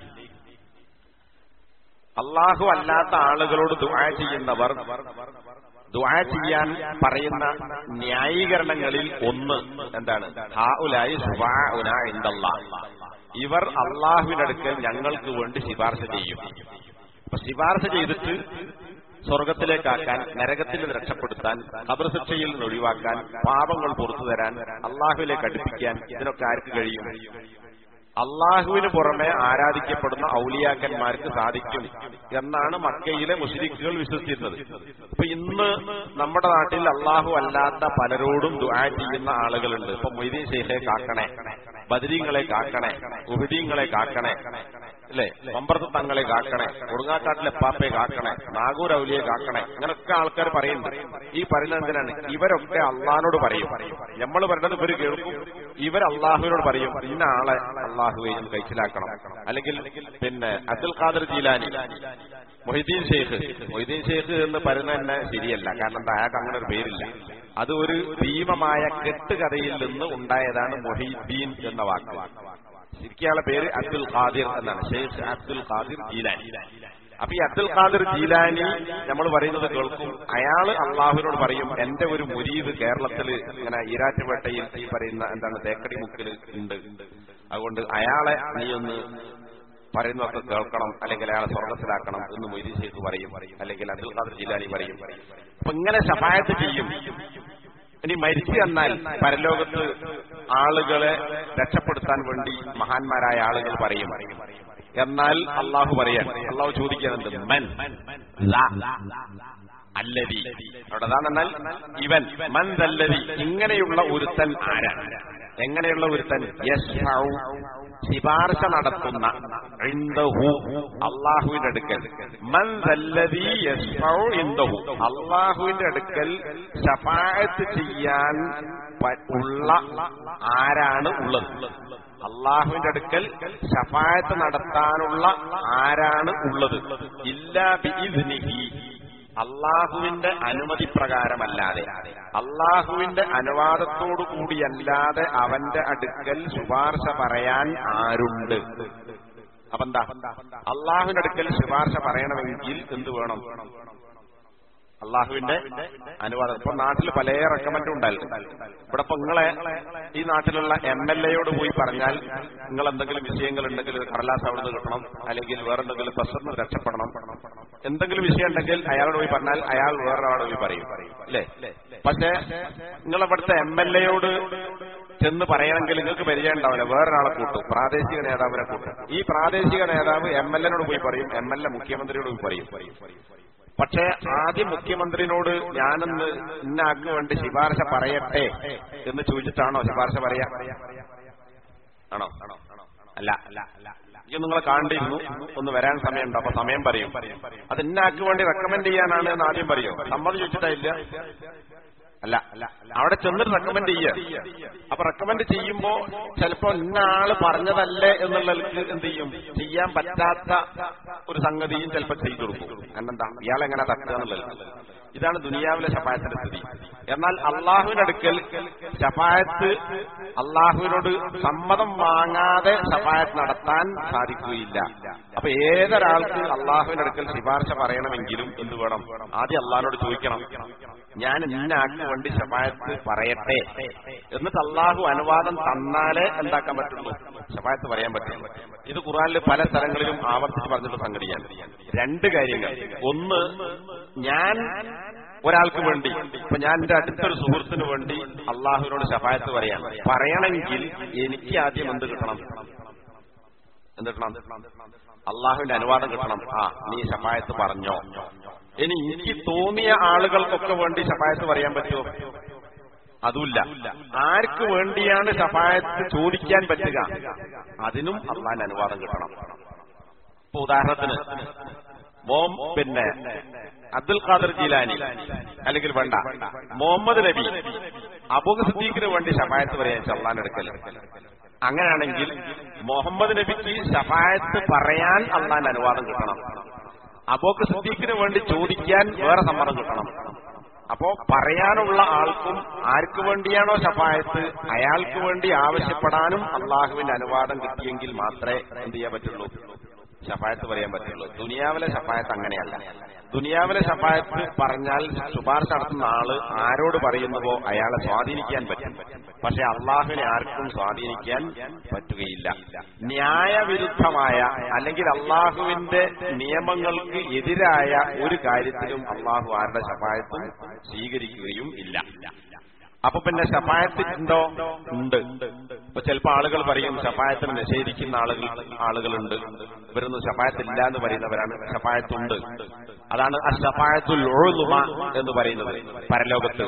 അള്ളാഹു അല്ലാത്ത ആളുകളോട് ദുആ ചെയ്യുന്നവർ ദുആ ചെയ്യാൻ പറയുന്ന ന്യായീകരണങ്ങളിൽ ഒന്ന് എന്താണ് ഹാഉലായി ശുഫാഉന ഇൻദല്ലാഹ് ഇവർ അള്ളാഹുവിന്റെ അടുക്കൽ ഞങ്ങൾക്ക് വേണ്ടി ശിപാർശ ചെയ്യും അപ്പൊ ശിപാർശ ചെയ്തിട്ട് സ്വർഗത്തിലേക്കാക്കാൻ നരകത്തിൽ നിന്ന് രക്ഷപ്പെടുത്താൻ കബർശിക്ഷയിൽ നിന്ന് ഒഴിവാക്കാൻ പാപങ്ങൾ പുറത്തു തരാൻ അള്ളാഹുവിലേക്ക് അടുപ്പിക്കാൻ ഇതിനൊക്കെ ആർക്ക് കഴിയും അള്ളാഹുവിന് പുറമെ ആരാധിക്കപ്പെടുന്ന ഔലിയാക്കന്മാർക്ക് സാധിക്കും എന്നാണ് മക്കയിലെ മുസ്ലിക്കുകൾ വിശ്വസിച്ചിരുന്നത് ഇപ്പൊ ഇന്ന് നമ്മുടെ നാട്ടിൽ അള്ളാഹു അല്ലാത്ത പലരോടും ദുആ ചെയ്യുന്ന ആളുകളുണ്ട് ഇപ്പൊ മൊയ്തീൻ ഷെയ്ഖെ കാക്കണേ ബദരീങ്ങളെ കാക്കണേ ഉഹദീങ്ങളെ കാക്കണേ അല്ലെ മമ്പർത്ത് തങ്ങളെ കാക്കണേ കുറുങ്ങാക്കാട്ടിലെ പാപ്പയെ കാക്കണേ നാഗൂർ ഔലിയെ കാക്കണേ ഇങ്ങനൊക്കെ ആൾക്കാർ പറയുന്നുണ്ട് ഈ പറയുന്നത് എന്തിനാണ് ഇവരൊക്കെ അള്ളഹാനോട് പറയും നമ്മൾ പറയുന്നത് ഇവര് കേൾക്കും ഇവർ അള്ളാഹുവിനോട് പറയും ഇന്ന ആളെ അള്ളാഹുവെയും കഴിച്ചിലാക്കണം അല്ലെങ്കിൽ പിന്നെ അബ്ദുൽ ഖാദർ ജീലാനി മൊഹിദ്ദീൻ ഷെയ്ഖ് മൊഹിദ്ദീൻ ഷെയ്ഖ് എന്ന് പറയുന്നത് തന്നെ ശരിയല്ല കാരണം എന്താ അയാൾക്ക് അങ്ങനെ ഒരു പേരില്ല അത് ഒരു ഭീമമായ കെട്ടുകഥയിൽ നിന്ന് ഉണ്ടായതാണ് മൊഹീദ്ദീൻ എന്ന വാക്ക് ശരിക്കുള്ള പേര് അബ്ദുൽ ഖാദിർ എന്നാണ് ഷെയ്ഖ് അബ്ദുൽ ഖാദിർ ജീലാനി അപ്പൊ ഈ അബ്ദുൽ ഖാദിർ ജീലാനി നമ്മൾ പറയുന്നത് കേൾക്കും അയാള് അള്ളാഹുവിനോട് പറയും എന്റെ ഒരു മുരീദ് കേരളത്തിൽ ഇങ്ങനെ ഈരാറ്റുപേട്ടയിൽ ഈ പറയുന്ന എന്താണ് തേക്കടി മുക്കിൽ ഉണ്ട് അതുകൊണ്ട് അയാളെ നീ ഒന്ന് പറയുന്നതൊക്കെ കേൾക്കണം അല്ലെങ്കിൽ അയാളെ സ്വർഗത്തിലാക്കണം എന്ന് മൊയ്തീൻ ഷെയ്ഖ് പറയും അല്ലെങ്കിൽ അബ്ദുൽ ഖാദിർ ജീലാനി പറയും അപ്പൊ ഇങ്ങനെ ശപായത്ത് ചെയ്യും ഇനി മരിച്ചു എന്നാൽ പരലോകത്ത് ആളുകളെ രക്ഷപ്പെടുത്താൻ വേണ്ടി മഹാന്മാരായ ആളുകൾ പറയും എന്നാൽ അള്ളാഹു പറയാൻ അള്ളാഹു ചോദിക്കുന്നുണ്ട് മൻ അല്ലതി അവിടെ എന്നാൽ ഇവൻ മൻ അല്ലതി ഇങ്ങനെയുള്ള ഒരുത്തൻ ആരാണ് എങ്ങനെയുള്ള ഒരുത്തൻ യശ്ഫഉ ശിപാർശ നടത്തുന്ന ഇൻദഹു അള്ളാഹുവിന്റെ അടുക്കൽ മൻ അല്ലതി യശ്ഫഉ ഇൻദഹു അള്ളാഹുവിന്റെ അടുക്കൽ ശഫാഅത്ത് ചെയ്യാൻ പ- ഉള്ള ആരാണ് ഉള്ളത് അള്ളാഹുവിന്റെ അടുക്കൽ ശഫായത്ത് നടത്താനുള്ള ആരാണ് ഉള്ളത് ഇല്ലാ ബിഇദ്നിഹി അള്ളാഹുവിന്റെ അനുമതി പ്രകാരമല്ലാതെ അള്ളാഹുവിന്റെ അനുവാദത്തോടു കൂടിയല്ലാതെ അവന്റെ അടുക്കൽ ശുപാർശ പറയാൻ ആരുണ്ട് അപ്പൊ എന്താ അള്ളാഹുവിന്റെ അടുക്കൽ ശുപാർശ പറയണമെങ്കിൽ എന്ത് വേണം അള്ളാഹുവിന്റെ അനുവാദം ഇപ്പൊ നാട്ടിൽ പല റെക്കമെൻഡ് ഉണ്ടായിരുന്നു ഇവിടെ ഇപ്പൊ നിങ്ങളെ ഈ നാട്ടിലുള്ള എം എൽ എയോട് പോയി പറഞ്ഞാൽ നിങ്ങൾ എന്തെങ്കിലും വിഷയങ്ങൾ ഉണ്ടെങ്കിൽ ഒരു കടലാസ് അവിടുന്ന് കിട്ടണം അല്ലെങ്കിൽ വേറെന്തെങ്കിലും പ്രശ്നം രക്ഷപ്പെടണം എന്തെങ്കിലും വിഷയം ഉണ്ടെങ്കിൽ അയാളോട് പോയി പറഞ്ഞാൽ അയാൾ വേറൊരാളോട് പോയി പറയും അല്ലേ പക്ഷേ നിങ്ങൾ ഇവിടുത്തെ എം എൽ എയോട് ചെന്ന് പറയണമെങ്കിൽ നിങ്ങൾക്ക് പരിചയം ഉണ്ടാവില്ല വേറൊരാളെ കൂട്ടും പ്രാദേശിക നേതാവിനെ കൂട്ടും ഈ പ്രാദേശിക നേതാവ് എം എൽ എനോട് പോയി പറയും എം എൽ എ മുഖ്യമന്ത്രിയോട് പോയി പറയും പക്ഷേ ആദ്യം മുഖ്യമന്ത്രിനോട് ഞാനൊന്ന് ഇന്ന ആൾക്ക് വേണ്ടി ശുപാർശ പറയട്ടെ എന്ന് ചോദിച്ചിട്ടാണോ ശുപാർശ പറയാ ആണോ അല്ല ഇത് നിങ്ങളെ കാണ്ടിരുന്നു ഒന്ന് വരാൻ സമയമുണ്ട് അപ്പൊ സമയം പറയും അത് ഇന്ന ആൾക്ക് വേണ്ടി റെക്കമെൻഡ് ചെയ്യാനാണ് എന്ന് ആദ്യം പറയോ സമ്മതം ചോദിച്ചിട്ടില്ല അല്ല അവിടെ ചെന്നിട്ട് റെക്കമെൻഡ് ചെയ്യുക അപ്പൊ റെക്കമെൻഡ് ചെയ്യുമ്പോ ചിലപ്പോ ഇന്ന ആള് പറഞ്ഞതല്ലേ എന്നുള്ളവർക്ക് എന്ത് ചെയ്യും ചെയ്യാൻ പറ്റാത്ത ഒരു സംഗതിയും ചിലപ്പോ ചെയ്തു കൊടുക്കും എന്നെന്താ ഇയാളെങ്ങനെ തട്ടുക എന്നുള്ളത് ഇതാണ് ദുനിയാവിലെ ശപായത്തിന്റെ സ്ഥിതി എന്നാൽ അള്ളാഹുവിനടുക്കൽ ശപായത്ത് അള്ളാഹുവിനോട് സമ്മതം വാങ്ങാതെ ശപായത്ത് നടത്താൻ സാധിക്കുകയില്ല അപ്പൊ ഏതൊരാൾക്ക് അള്ളാഹുവിനടുക്കൽ ശുപാർശ പറയണമെങ്കിലും എന്ത് വേണം ആദ്യം അള്ളാഹിനോട് ചോദിക്കണം ഞാൻ ഇന്ന ആൾക്ക് വേണ്ടി ശപായത്ത് പറയട്ടെ എന്നിട്ട് അള്ളാഹു അനുവാദം തന്നാലേ എന്താക്കാൻ പറ്റുള്ളൂ ശപായത്ത് പറയാൻ പറ്റുള്ളൂ ഇത് ഖുറാനിൽ പല സ്ഥലങ്ങളിലും ആവർത്തിച്ച് പറഞ്ഞിട്ടുള്ള സംഗതിയാണ് രണ്ട് കാര്യങ്ങൾ ഒന്ന് ഞാൻ ഒരാൾക്ക് വേണ്ടി ഇപ്പൊ ഞാൻ എന്റെ അടുത്തൊരു സുഹൃത്തിന് വേണ്ടി അള്ളാഹുവിനോട് ശപായത്ത് പറയാണ് പറയണമെങ്കിൽ എനിക്ക് ആദ്യം എന്ത് കിട്ടണം എന്ത് കിട്ടണം അള്ളാഹുവിന്റെ അനുവാദം കിട്ടണം ആ നീ ശപായത്ത് പറഞ്ഞോ ഇനി എനിക്ക് തോന്നിയ ആളുകൾക്കൊക്കെ വേണ്ടി ശപായത്ത് പറയാൻ പറ്റുമോ അതുമില്ല ആർക്ക് വേണ്ടിയാണ് ശപായത്ത് ചോദിക്കാൻ പറ്റുക അതിനും അള്ളാഹിന്റെ അനുവാദം കിട്ടണം ഇപ്പൊ ഉദാഹരണത്തിന് മോം പിന്നെ അബ്ദുൽ ഖാദർ ജീലാനി അല്ലെങ്കിൽ വേണ്ട മുഹമ്മദ് നബി അബൂഖ് സിദ്ദീഖിന് വേണ്ടി ശപായത്ത് പറയാൻ ചള്ളാൻ എടുക്കൽ അങ്ങനെയാണെങ്കിൽ മുഹമ്മദ് നബിക്ക് ശഫായത്ത് പറയാൻ അള്ളാൻ അനുവാദം കിട്ടണം അബോക്ക് സിദ്ദീഖിന് വേണ്ടി ചോദിക്കാൻ വേറെ സമ്മതം കിട്ടണം അപ്പോ പറയാനുള്ള ആൾക്കും ആർക്ക് വേണ്ടിയാണോ ശഫായത്ത് അയാൾക്ക് വേണ്ടി ആവശ്യപ്പെടാനും അള്ളാഹുവിന്റെ അനുവാദം കിട്ടിയെങ്കിൽ മാത്രമേ എന്ത് ചെയ്യാൻ പറ്റുള്ളൂ ശഫായത്ത് പറയാൻ പറ്റുള്ളൂ ദുനിയാവിലെ ശഫായത്ത് അങ്ങനെയല്ല ദുനിയാവിലെ ശഫായത്ത് പറഞ്ഞാൽ ശുപാർശ നടത്തുന്ന ആള് ആരോട് പറയുന്നുവോ അയാളെ സ്വാധീനിക്കാൻ പറ്റും പക്ഷെ അള്ളാഹുവിനെ ആർക്കും സ്വാധീനിക്കാൻ പറ്റുകയില്ല ന്യായവിരുദ്ധമായ അല്ലെങ്കിൽ അള്ളാഹുവിന്റെ നിയമങ്ങൾക്ക് എതിരായ ഒരു കാര്യത്തിലും അള്ളാഹു ആരുടെ ശഫായത്തും സ്വീകരിക്കുകയും ഇല്ല അപ്പൊ പിന്നെ ശഫായത്ത് ഉണ്ടോ ഉണ്ട് ഇപ്പൊ ചിലപ്പോ ആളുകൾ പറയും ശഫായത്തിന് നിഷേധിക്കുന്ന ആളുകൾ ആളുകളുണ്ട് ഇവരൊന്നും ശഫായത്തില്ല എന്ന് പറയുന്നവരാണ് ശഫായത്തുണ്ട് അതാണ് ആ ശഫായത്തുൽ ഒഴുതുമ എന്ന് പറയുന്നത് പരലോകത്ത്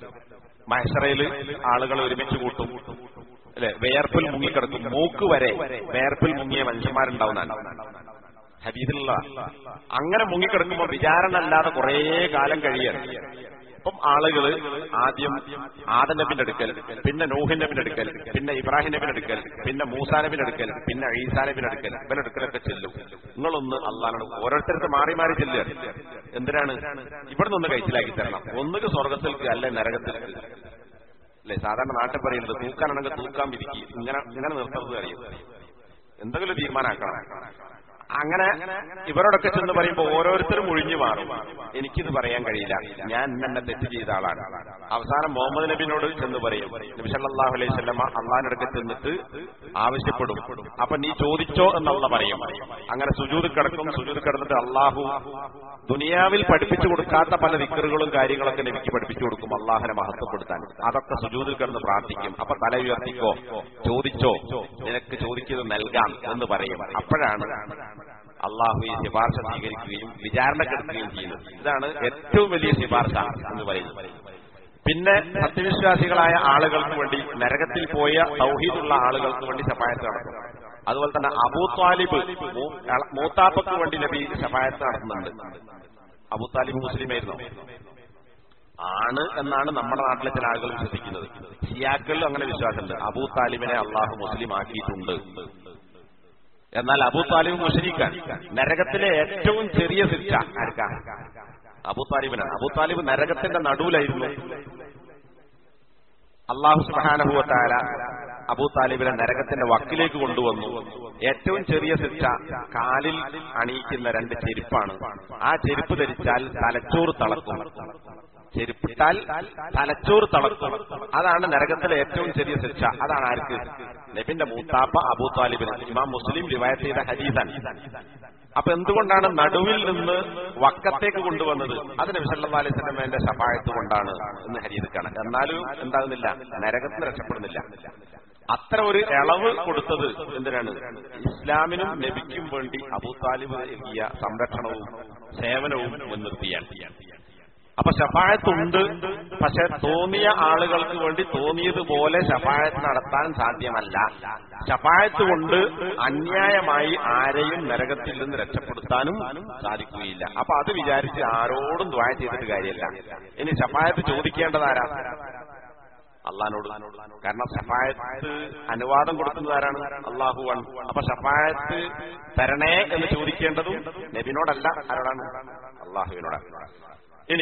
മഹസറയിൽ ആളുകൾ ഒരുമിച്ച് കൂട്ടും അല്ലെ വേർപ്പിൽ മുങ്ങിക്കിടക്കും മൂക്ക് വരെ വേർപ്പിൽ മുങ്ങിയ മനുഷ്യന്മാരുണ്ടാവുന്നതാണ് ഹദീസിലുള്ള അങ്ങനെ മുങ്ങിക്കിടക്കുമ്പോൾ വിചാരണ അല്ലാതെ കുറേ കാലം കഴിയാണ് അപ്പം ആളുകള് ആദ്യം ആദം നബിന്റെ അടുക്കൽ പിന്നെ നൂഹിൻ നബിന്റെ അടുക്കൽ പിന്നെ ഇബ്രാഹിം നബിന്റെ അടുക്കൽ പിന്നെ മൂസാ നബിന്റെ അടുക്കൽ പിന്നെ ഈസാ നബിന്റെ അടുക്കൽ ഇവരുടെ അടുക്കലൊക്കെ ചെല്ലും നിങ്ങളൊന്ന് അള്ളാനോട് ഓരോരുത്തർക്ക് മാറി മാറി ചെല്ലുക എന്തിനാണ് ഇവിടെ നിന്ന് കഴിച്ചിലാക്കി തരണം ഒന്നുകിൽ സ്വർഗത്തിലേക്ക് അല്ലെ നരകത്തിലേക്ക് അല്ലെ സാധാരണ നാട്ടിൽ പറയുന്നത് തൂക്കാനാണെങ്കിൽ തൂക്കാൻ വിധിക്കും ഇങ്ങനെ ഇങ്ങനെ നിർത്തുന്നത് അറിയും എന്തെങ്കിലും തീരുമാനമാക്കണം അങ്ങനെ ഇവരോടൊക്കെ ചെന്ന് പറയുമ്പോൾ ഓരോരുത്തരും ഒഴിഞ്ഞു മാറും എനിക്കിത് പറയാൻ കഴിയില്ല ഞാൻ എന്നെ തെറ്റ് ചെയ്ത ആളാണ് അവസാനം മുഹമ്മദ് നബിനോട് ചെന്ന് പറയും നബി സല്ലല്ലാഹു അലൈഹി വസല്ലമ അള്ളാഹിനടുക്കെ ചെന്നിട്ട് ആവശ്യപ്പെടും അപ്പൊ നീ ചോദിച്ചോ എന്നുള്ള പറയും അങ്ങനെ സുജൂത് കിടക്കും സുജൂത് കിടന്നിട്ട് അള്ളാഹു ദുനിയാവിൽ പഠിപ്പിച്ചു കൊടുക്കാത്ത പല വിക്കറുകളും കാര്യങ്ങളൊക്കെ നബിക്ക് പഠിപ്പിച്ചു കൊടുക്കും അള്ളാഹിനെ മഹത്വപ്പെടുത്താൻ അതൊക്കെ സുജൂതിൽ കിടന്ന് പ്രാർത്ഥിക്കും അപ്പൊ തല ഉയർത്തിക്കോ ചോദിച്ചോ നിനക്ക് ചോദിക്കുന്നത് നൽകാം എന്ന് പറയും അപ്പോഴാണ് അള്ളാഹു ഈ ശുപാർശ സ്വീകരിക്കുകയും വിചാരണക്കെടുക്കുകയും ചെയ്യുന്നത് ഇതാണ് ഏറ്റവും വലിയ ശുപാർശ എന്ന് പറയുന്നത് പിന്നെ സത്യവിശ്വാസികളായ ആളുകൾക്ക് വേണ്ടി നരകത്തിൽ പോയ സൗഹീദുള്ള ആളുകൾക്ക് വേണ്ടി ശപായത്ത് നടത്തും അതുപോലെ തന്നെ അബൂ താലിബ് മൂത്താപ്പക്ക് വേണ്ടി നബി ശപായത്ത് നടത്തുന്നുണ്ട് അബൂ താലിബ് മുസ്ലിമായിരുന്നു ആണ് എന്നാണ് നമ്മുടെ നാട്ടിലെ ചില ആളുകൾ വിശ്വസിക്കുന്നത് ഷിയാക്കളിലും അങ്ങനെ വിശ്വാസമുണ്ട് അബൂ താലിബിനെ അള്ളാഹു മുസ്ലിം ആക്കിയിട്ടുണ്ട് എന്നാൽ അബൂ താലിബ് മുഷരിക്കാൻ നരകത്തിലെ ഏറ്റവും ചെറിയ ശിക്ഷ ആർക്കാ അബൂ താലിബിനാണ് അബൂ താലിബ് നരകത്തിന്റെ നടുവിലായിരുന്നു അള്ളാഹു സുബാനഹുവത്തായ അബൂ താലിബിനെ നരകത്തിന്റെ വക്കിലേക്ക് കൊണ്ടുവന്നു ഏറ്റവും ചെറിയ ശിക്ഷ കാലിൽ അണിയിക്കുന്ന രണ്ട് ചെരുപ്പാണ് ആ ചെരുപ്പ് ധരിച്ചാൽ തലച്ചോറ് തളക്കും ചെരുപ്പിട്ടാൽ തലച്ചോറ് തളർത്തും അതാണ് നരകത്തിലെ ഏറ്റവും ചെറിയ ശിക്ഷ അതാണ് ആർക്ക് നബിന്റെ മൂത്താപ്പ അബൂ താലിബിന് ഇമാം മുസ്ലിം റിവായത്ത് ചെയ്ത ഹദീസൻ അപ്പൊ എന്തുകൊണ്ടാണ് നടുവിൽ നിന്ന് വക്കത്തേക്ക് കൊണ്ടുവന്നത് അത് നബിസല്ലാ അലൈഹി സ്വലമേന്റെ ശപായത്ത് കൊണ്ടാണ് എന്ന് ഹരീതിക്കാണ് എന്നാലും എന്താകുന്നില്ല നരകത്തിന് രക്ഷപ്പെടുന്നില്ല അത്ര ഒരു ഇളവ് കൊടുത്തത് എന്തിനാണ് ഇസ്ലാമിനും നബിക്കും വേണ്ടി അബൂ താലിബ് നൽകിയ സംരക്ഷണവും സേവനവും മുൻനിർത്തിയാണ് അപ്പൊ ഷഫായത്തുണ്ട് പക്ഷെ തോന്നിയ ആളുകൾക്ക് വേണ്ടി തോന്നിയതുപോലെ ഷഫായത്ത് നടത്താൻ സാധ്യമല്ല ഷഫായത്ത് കൊണ്ട് അന്യായമായി ആരെയും നരകത്തിൽ നിന്ന് രക്ഷപ്പെടുത്താനും സാധിക്കുകയില്ല അപ്പൊ അത് വിചാരിച്ച് ആരോടും ദ്വായ ചെയ്തിട്ട് കാര്യമല്ല ഇനി ഷഫായത്ത് ചോദിക്കേണ്ടതാരാ അള്ളഹാനോട് കാരണം ഷഫായത്ത് അനുവാദം കൊടുക്കുന്നത് ആരാണ് അള്ളാഹുവാണ് അപ്പൊ ഷഫായത്ത് തരണേ എന്ന് ചോദിക്കേണ്ടതും നബിനോടല്ല ആരോടാണ് അള്ളാഹുവിനോടാണ് ഇനി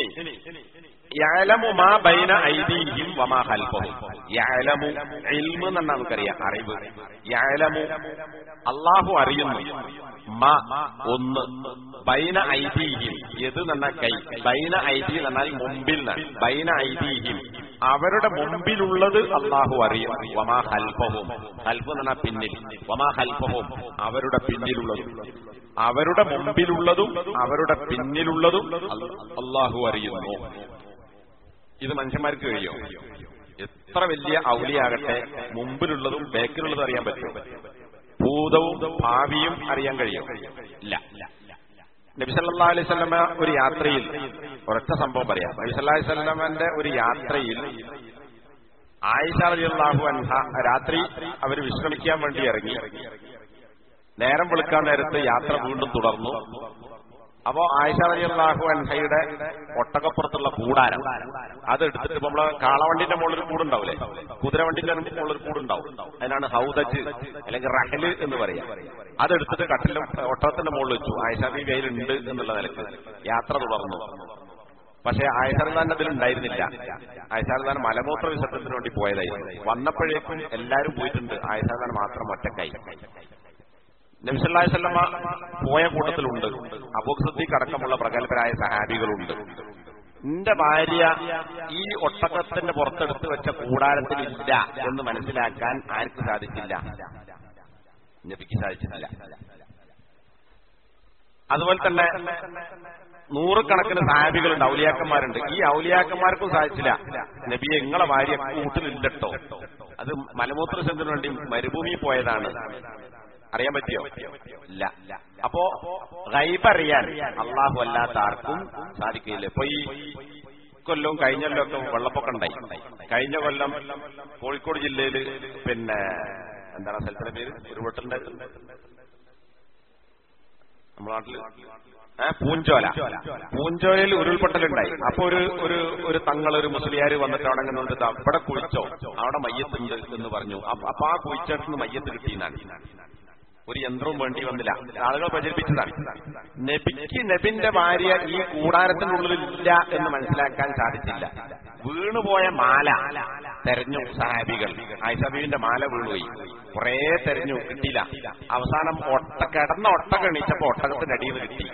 യഅലമു മാ ബൈന ഐദീഹിം വമാ ഖൽഫഹും യഅലമു ഇൽമ് എന്നാണ് നമുക്കറിയാം അറിവ് യഅലമു അള്ളാഹു അറിയുന്നു മാ ഒന്ന് ബൈന ഐദീഹിം എത് എന്ന കൈ ബൈന ഐദി എന്നാൽ മുമ്പിൽ നിന്നാണ് ബൈന ഐദീഹിം അവരുടെ മുമ്പിലുള്ളത് അള്ളാഹു അറിയും വമാ ഹൽഫഹും ഹൽഫ് എന്ന് പറഞ്ഞാൽ പിന്നിൽ വമാ ഹൽഫഹും അവരുടെ പിന്നിലുള്ളതും അവരുടെ മുമ്പിലുള്ളതും അവരുടെ പിന്നിലുള്ളതും അള്ളാഹു അറിയുന്നു ഇത് മനുഷ്യന്മാർക്ക് കഴിയോ എത്ര വലിയ ഔലിയാകട്ടെ മുമ്പിലുള്ളതും ബേക്കിലുള്ളതും അറിയാൻ പറ്റും ഭൂതവും ഭാവിയും അറിയാൻ കഴിയും ഇല്ല നബിസല്ലാ അലൈഹി സ്വലമ ഒരു യാത്രയിൽ ഒരൊറ്റ സംഭവം പറയാം നബിസല്ലാ അലൈഹി സ്വലമന്റെ ഒരു യാത്രയിൽ ആയിഷ റളിയല്ലാഹു അൻഹ രാത്രി അവർ വിശ്രമിക്കാൻ വേണ്ടി ഇറങ്ങി നേരം വെളുക്കാൻ നേരത്ത് യാത്ര വീണ്ടും തുടർന്നു അപ്പോ ആയിഷ റളിയല്ലാഹു അൻഹയുടെ ഒട്ടകപ്പുറത്തുള്ള കൂടാരം അത് എടുത്തിട്ട് ഇപ്പൊ നമ്മള് കാളവണ്ടിന്റെ മുകളിൽ കൂടുണ്ടാവില്ലേ കുതിരവണ്ടിന്റെ മുകളിൽ ഒരു കൂടുണ്ടാവും അതിനാണ് ഹൗദജ് അല്ലെങ്കിൽ റഹല് എന്ന് പറയാം അതെടുത്തിട്ട് കട്ടിലും ഒട്ടകത്തിന്റെ മുകളിൽ വെച്ചു ആയിഷ ബി കയ്യിലുണ്ട് എന്നുള്ള നിലക്ക് യാത്ര തുടർന്നു പക്ഷേ ആയിഷർദാൻ അതിൽ ഉണ്ടായിരുന്നില്ല ആയിഷർദാൻ മലമൂത്ര വിസർജനത്തിന് വേണ്ടി പോയതായിരുന്നു വന്നപ്പോഴേക്കും എല്ലാവരും പോയിട്ടുണ്ട് ആയിഷർദാൻ മാത്രം ഒറ്റക്കായി നബിസല്ലാഹി സ്വല്ലമ്മ പോയ കൂട്ടത്തിലുണ്ട് അബൂഖ് സിദ്ദീഖ് അടക്കമുള്ള പ്രഗത്ഭരായ സഹാബികളുണ്ട് എന്റെ ഭാര്യ ഈ ഒട്ടകത്തിന്റെ പുറത്തെടുത്ത് വെച്ച കൂടാരത്തിൽ ഇല്ല എന്ന് മനസ്സിലാക്കാൻ ആർക്ക് സാധിച്ചില്ല നബിക്ക് സാധിച്ചിട്ടില്ല അതുപോലെ തന്നെ നൂറുകണക്കിന് സാഹിബികളുണ്ട് ഔലിയാക്കന്മാരുണ്ട് ഈ ഔലിയാക്കന്മാർക്കും സാധിച്ചില്ല നബിയെ നിങ്ങളെ ഭാര്യ കൂട്ടിലില്ലട്ടോ അത് മലമൂത്ര ചെന്നതിനു വേണ്ടി മരുഭൂമി പോയതാണ് അറിയാൻ പറ്റിയോ ഇല്ല അപ്പോ ഗൈബ് അറിയാൻ അള്ളാഹു അല്ലാത്ത ആർക്കും സാധിക്കില്ല ഇപ്പൊ ഈ കൊല്ലവും കഴിഞ്ഞ കൊല്ലമൊക്കെ വെള്ളപ്പൊക്കം ഉണ്ടായി കഴിഞ്ഞ കൊല്ലം കോഴിക്കോട് ജില്ലയിൽ പിന്നെ എന്താണ് സ്ഥലത്തിന്റെ പേര് ഉരുവട്ടലിന്റെ നമ്മുടെ നാട്ടില് ഏ പൂഞ്ചോല പൂഞ്ചോലയിൽ ഉരുൾപൊട്ടലുണ്ടായി അപ്പൊ ഒരു ഒരു ഒരു തങ്ങൾ ഒരു മുസ്ലിയാര് വന്നിട്ട് അവിടെ നിന്നുണ്ട് അവിടെ കുഴിച്ചോ അവിടെ മയ്യത്തുണ്ട് എന്ന് പറഞ്ഞു അപ്പൊ ആ കുഴിച്ചിട്ട് മയ്യത്ത് കിട്ടിയെന്നാണ് ഒരു യന്ത്രവും വേണ്ടി വന്നില്ല ആളുകൾ പ്രചരിപ്പിച്ചതാണ് നബിക്ക് നബിന്റെ ഭാര്യ ഈ കൂടാരത്തിനുള്ളിലില്ല എന്ന് മനസ്സിലാക്കാൻ സാധിച്ചില്ല വീണുപോയ മാല തെരഞ്ഞു സഹാബികൾ ആയിഷബീവിന്റെ മാല വീണുപോയി കുറെ തെരഞ്ഞു കിട്ടിയില്ല അവസാനം ഒട്ട കിടന്ന ഒട്ടക എണീച്ചപ്പോ ഒട്ടകത്തിന്റെ അടിയിൽ കിട്ടി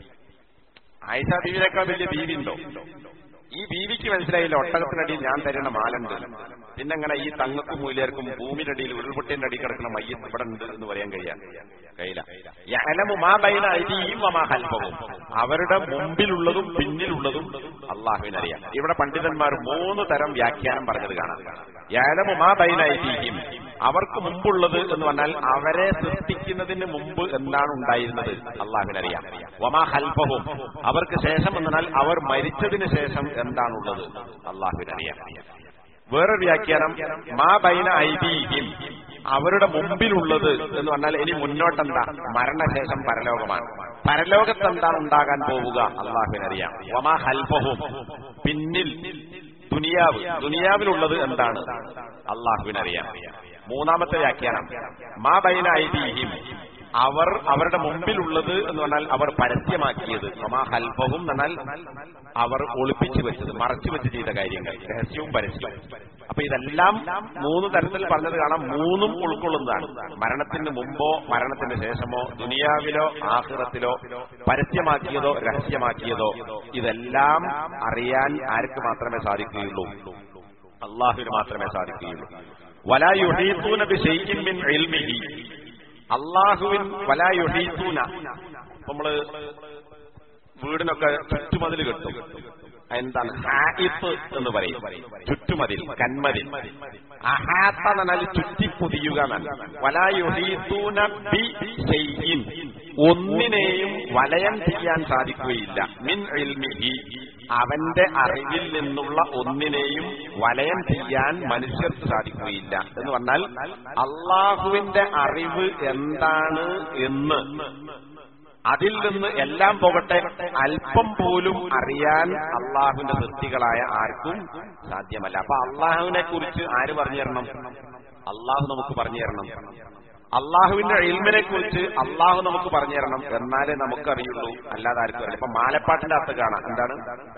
ആയിഷ ബീവിനേക്കാൾ വലിയ ബീവി ഉണ്ടോ ഈ ബീവിക്ക് മനസ്സിലായില്ല ഒട്ടകത്തിനടിയിൽ ഞാൻ തരുന്ന മാലുണ്ട് പിന്നെങ്ങനെ ഈ തങ്ങക്കും മൂല്യർക്കും ഭൂമിയുടെ അടിയിൽ ഉരുൾപൊട്ടിന്റെ അടിയിൽ കിടക്കുന്ന മയ്യത്ത് ഇവിടെ ഉണ്ട് എന്ന് പറയാൻ കഴിയാൻ കഴിയില്ല യഅലമു മാ ബൈന അയ്ദിഹിം വമാ ഖൽഫഹും അവരുടെ മുമ്പിലുള്ളതും പിന്നിലുള്ളതും അള്ളാഹുവിനറിയാം ഇവിടെ പണ്ഡിതന്മാർ മൂന്ന് തരം വ്യാഖ്യാനം പറഞ്ഞത് കാണാം യഅലമു മാ ബൈന അയ്ദിഹിം അവർക്ക് മുമ്പുള്ളത് എന്ന് പറഞ്ഞാൽ അവരെ സൃഷ്ടിക്കുന്നതിന് മുമ്പ് എന്താണ് ഉണ്ടായിരുന്നത് അള്ളാഹുവിനറിയാം വമാ ഹൽഫഹും അവർക്ക് ശേഷം എന്നാൽ അവർ മരിച്ചതിന് ശേഷം എന്താണുള്ളത് അള്ളാഹുവിനറിയാം വേറൊരു വ്യാഖ്യാനം മാ ബൈന ഐദീഹിം അവരുടെ മുമ്പിലുള്ളത് എന്ന് പറഞ്ഞാൽ ഇനി മുന്നോട്ടെന്താ മരണശേഷം പരലോകമാണ് പരലോകത്ത് എന്താണ് ഉണ്ടാകാൻ പോവുക അള്ളാഹുവിനറിയാം വമാ ഹൽഫഹും പിന്നിൽ ദുനിയാവ് ദുനിയാവിലുള്ളത് എന്താണ് അള്ളാഹുവിനറിയാം മൂന്നാമത്തെ വ്യാഖ്യാനം മാ ബൈന ഐദീഹിം അവർ അവരുടെ മുമ്പിലുള്ളത് എന്ന് പറഞ്ഞാൽ അവർ പരസ്യമാക്കിയത് മമാ ഹൽഫവും എന്നാൽ അവർ ഒളിപ്പിച്ചു വെച്ചത് മറച്ചു വെച്ച് ചെയ്ത കാര്യങ്ങൾ രഹസ്യവും പരസ്യവും അപ്പൊ ഇതെല്ലാം മൂന്ന് തരത്തിൽ പറഞ്ഞത് കാണാം മൂന്നും ഉൾക്കൊള്ളുന്നതാണ് മരണത്തിന് മുമ്പോ മരണത്തിന് ശേഷമോ ദുനിയാവിലോ ആഹ്റത്തിലോ പരസ്യമാക്കിയതോ രഹസ്യമാക്കിയതോ ഇതെല്ലാം അറിയാൻ ആർക്ക് മാത്രമേ സാധിക്കുകയുള്ളൂ അള്ളാഹുവിന് മാത്രമേ സാധിക്കുകയുള്ളൂ വലായുഹീത്തൂന ബിശൈഇൻ മിൻ ഇൽമിഹി അള്ളാഹുവിൻ വലായുഹീത്തൂന നമ്മള് വീടിനൊക്കെ ചുറ്റുമതിൽ കെട്ടും എന്താണ് ഹായിത്ത് എന്ന് പറയും ചുറ്റുമതിൽ കന്മതിൽ അഹാത്ത എന്ന് പറഞ്ഞാൽ ചുറ്റിപ്പൊതിയുക എന്നാണ് വലായുഹീത്തൂന ബി ഷൈഇൻ. ഒന്നിനെയും വലയം ചെയ്യാൻ സാധിക്കുകയില്ല മിൻ ഇൽമിഹി അവന്റെ അറിവിൽ നിന്നുള്ള ഒന്നിനെയും വലയം ചെയ്യാൻ മനുഷ്യർക്ക് സാധിക്കുകയില്ല എന്ന് പറഞ്ഞാൽ അള്ളാഹുവിന്റെ അറിവ് എന്താണ് എന്ന് അതിൽ നിന്ന് എല്ലാം പോകട്ടെ അല്പം പോലും അറിയാൻ അള്ളാഹുവിന്റെ സൃഷ്ടികളായ ആർക്കും സാധ്യമല്ല അപ്പൊ അള്ളാഹുവിനെ കുറിച്ച് ആര് പറഞ്ഞു തരണം അള്ളാഹു നമുക്ക് പറഞ്ഞു തരണം അള്ളാഹുവിന്റെ ഇൽമിനെ കുറിച്ച് അള്ളാഹു നമുക്ക് പറഞ്ഞു തരണം എന്നാലേ നമുക്കറിയുള്ളൂ അല്ലാതെ ആർക്കും അറിയില്ല ഇപ്പൊ മാലപ്പാട്ടിന്റെ അർത്ഥം കാണാം എന്താണ്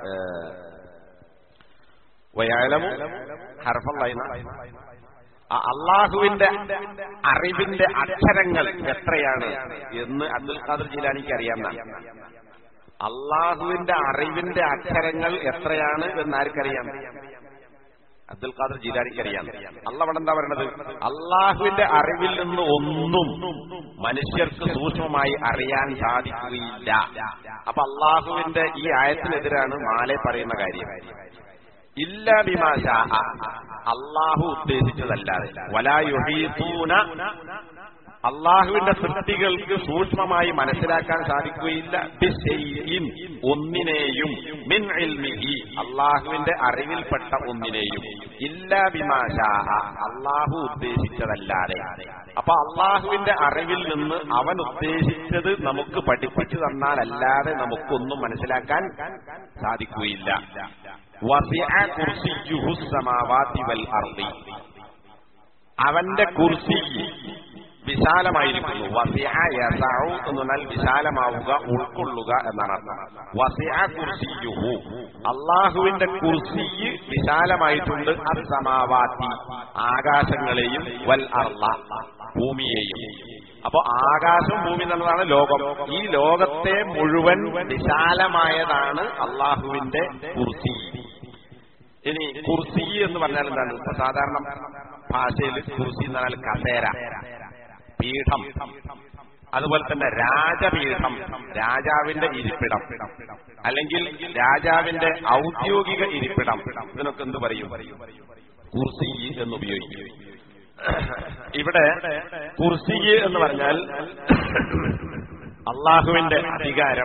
വയാലമു ഹർഫല്ലായിന്ന ആ അള്ളാഹുവിന്റെ അറിവിന്റെ അക്ഷരങ്ങൾ എത്രയാണ് എന്ന് അബ്ദുൽ ഖാദർ ജീലാനിക്ക് അറിയാമെന്നാണ് അള്ളാഹുവിന്റെ അറിവിന്റെ അക്ഷരങ്ങൾ എത്രയാണ് എന്ന് ആർക്കറിയാം അബ്ദുൽ ഖാദർ ജീലാനിക്ക് അറിയാം അല്ല അവിടെ എന്താ പറയണത് അള്ളാഹുവിന്റെ അറിവിൽ നിന്ന് ഒന്നും മനുഷ്യർക്ക് സൂക്ഷ്മമായി അറിയാൻ സാധിക്കുകയില്ല അപ്പൊ അള്ളാഹുവിന്റെ ഈ ആയത്തിനെതിരാണ് മാലെ പറയുന്ന കാര്യം ഇല്ല ബിമാശ അള്ളാഹു ഉദ്ദേശിച്ചതല്ലാതെ വലായുഹീതൂന അള്ളാഹുവിന്റെ സൃഷ്ടികൾക്ക് സൂക്ഷ്മമായി മനസ്സിലാക്കാൻ സാധിക്കുകയില്ല ബിശൈഇൻ ഒന്നിനെയും മിൻ ഇൽമിഹി അള്ളാഹുവിന്റെ അറിവിൽപ്പെട്ട ഒന്നിനെയും ഇല്ല ബിമാശ അള്ളാഹു ഉദ്ദേശിച്ചതല്ലാതെ അപ്പൊ അള്ളാഹുവിന്റെ അറിവിൽ നിന്ന് അവൻ ഉദ്ദേശിച്ചത് നമുക്ക് പഠിപ്പിച്ചു തന്നാലല്ലാതെ നമുക്കൊന്നും മനസ്സിലാക്കാൻ സാധിക്കുകയില്ല വസിഅ കുർസിയ്യുഹു സമാവാതി വൽ അർളി അവന്റെ കുർസി വിശാലമായിരിക്കുന്നു വസിഅ യസഉ എന്ന് പറഞ്ഞാൽ വിശാലമാവുക ഉൾക്കൊള്ളുക എന്നാണ് അർത്ഥം വസിഅ കുർസിയ്യുഹു അള്ളാഹുവിന്റെ കുർസി വിശാലമായിട്ടുണ്ട് അസമാവാത്തി ആകാശങ്ങളെയും വൽ അർള ഭൂമിയെയും അപ്പൊ ആകാശം ഭൂമി എന്നുള്ളതാണ് ലോകം ഈ ലോകത്തെ മുഴുവൻ വിശാലമായതാണ് അള്ളാഹുവിന്റെ കുർസി ഇനി കുർസി എന്ന് പറഞ്ഞാൽ എന്താണ് ഇപ്പൊ സാധാരണ ഭാഷയിൽ കുർസി എന്ന് പറഞ്ഞാൽ കസേര പീഠം അതുപോലെ തന്നെ രാജപീഠം രാജാവിന്റെ ഇരിപ്പിടം അല്ലെങ്കിൽ രാജാവിന്റെ ഔദ്യോഗിക ഇരിപ്പിടം ഇതിനൊക്കെ എന്ത് പറയും കുർസി എന്ന് ഉപയോഗിക്കും ഇവിടെ കുർസി എന്ന് പറഞ്ഞാൽ അള്ളാഹുവിന്റെ അധികാരം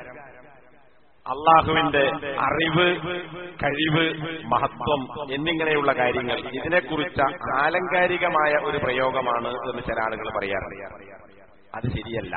അള്ളാഹുവിന്റെ അറിവ് കഴിവ് മഹത്വം എന്നിങ്ങനെയുള്ള കാര്യങ്ങൾ ഇതിനെക്കുറിച്ച ആലങ്കാരികമായ ഒരു പ്രയോഗമാണ് എന്ന് ചില ആളുകൾ പറയാറുണ്ട് അത് ശരിയല്ല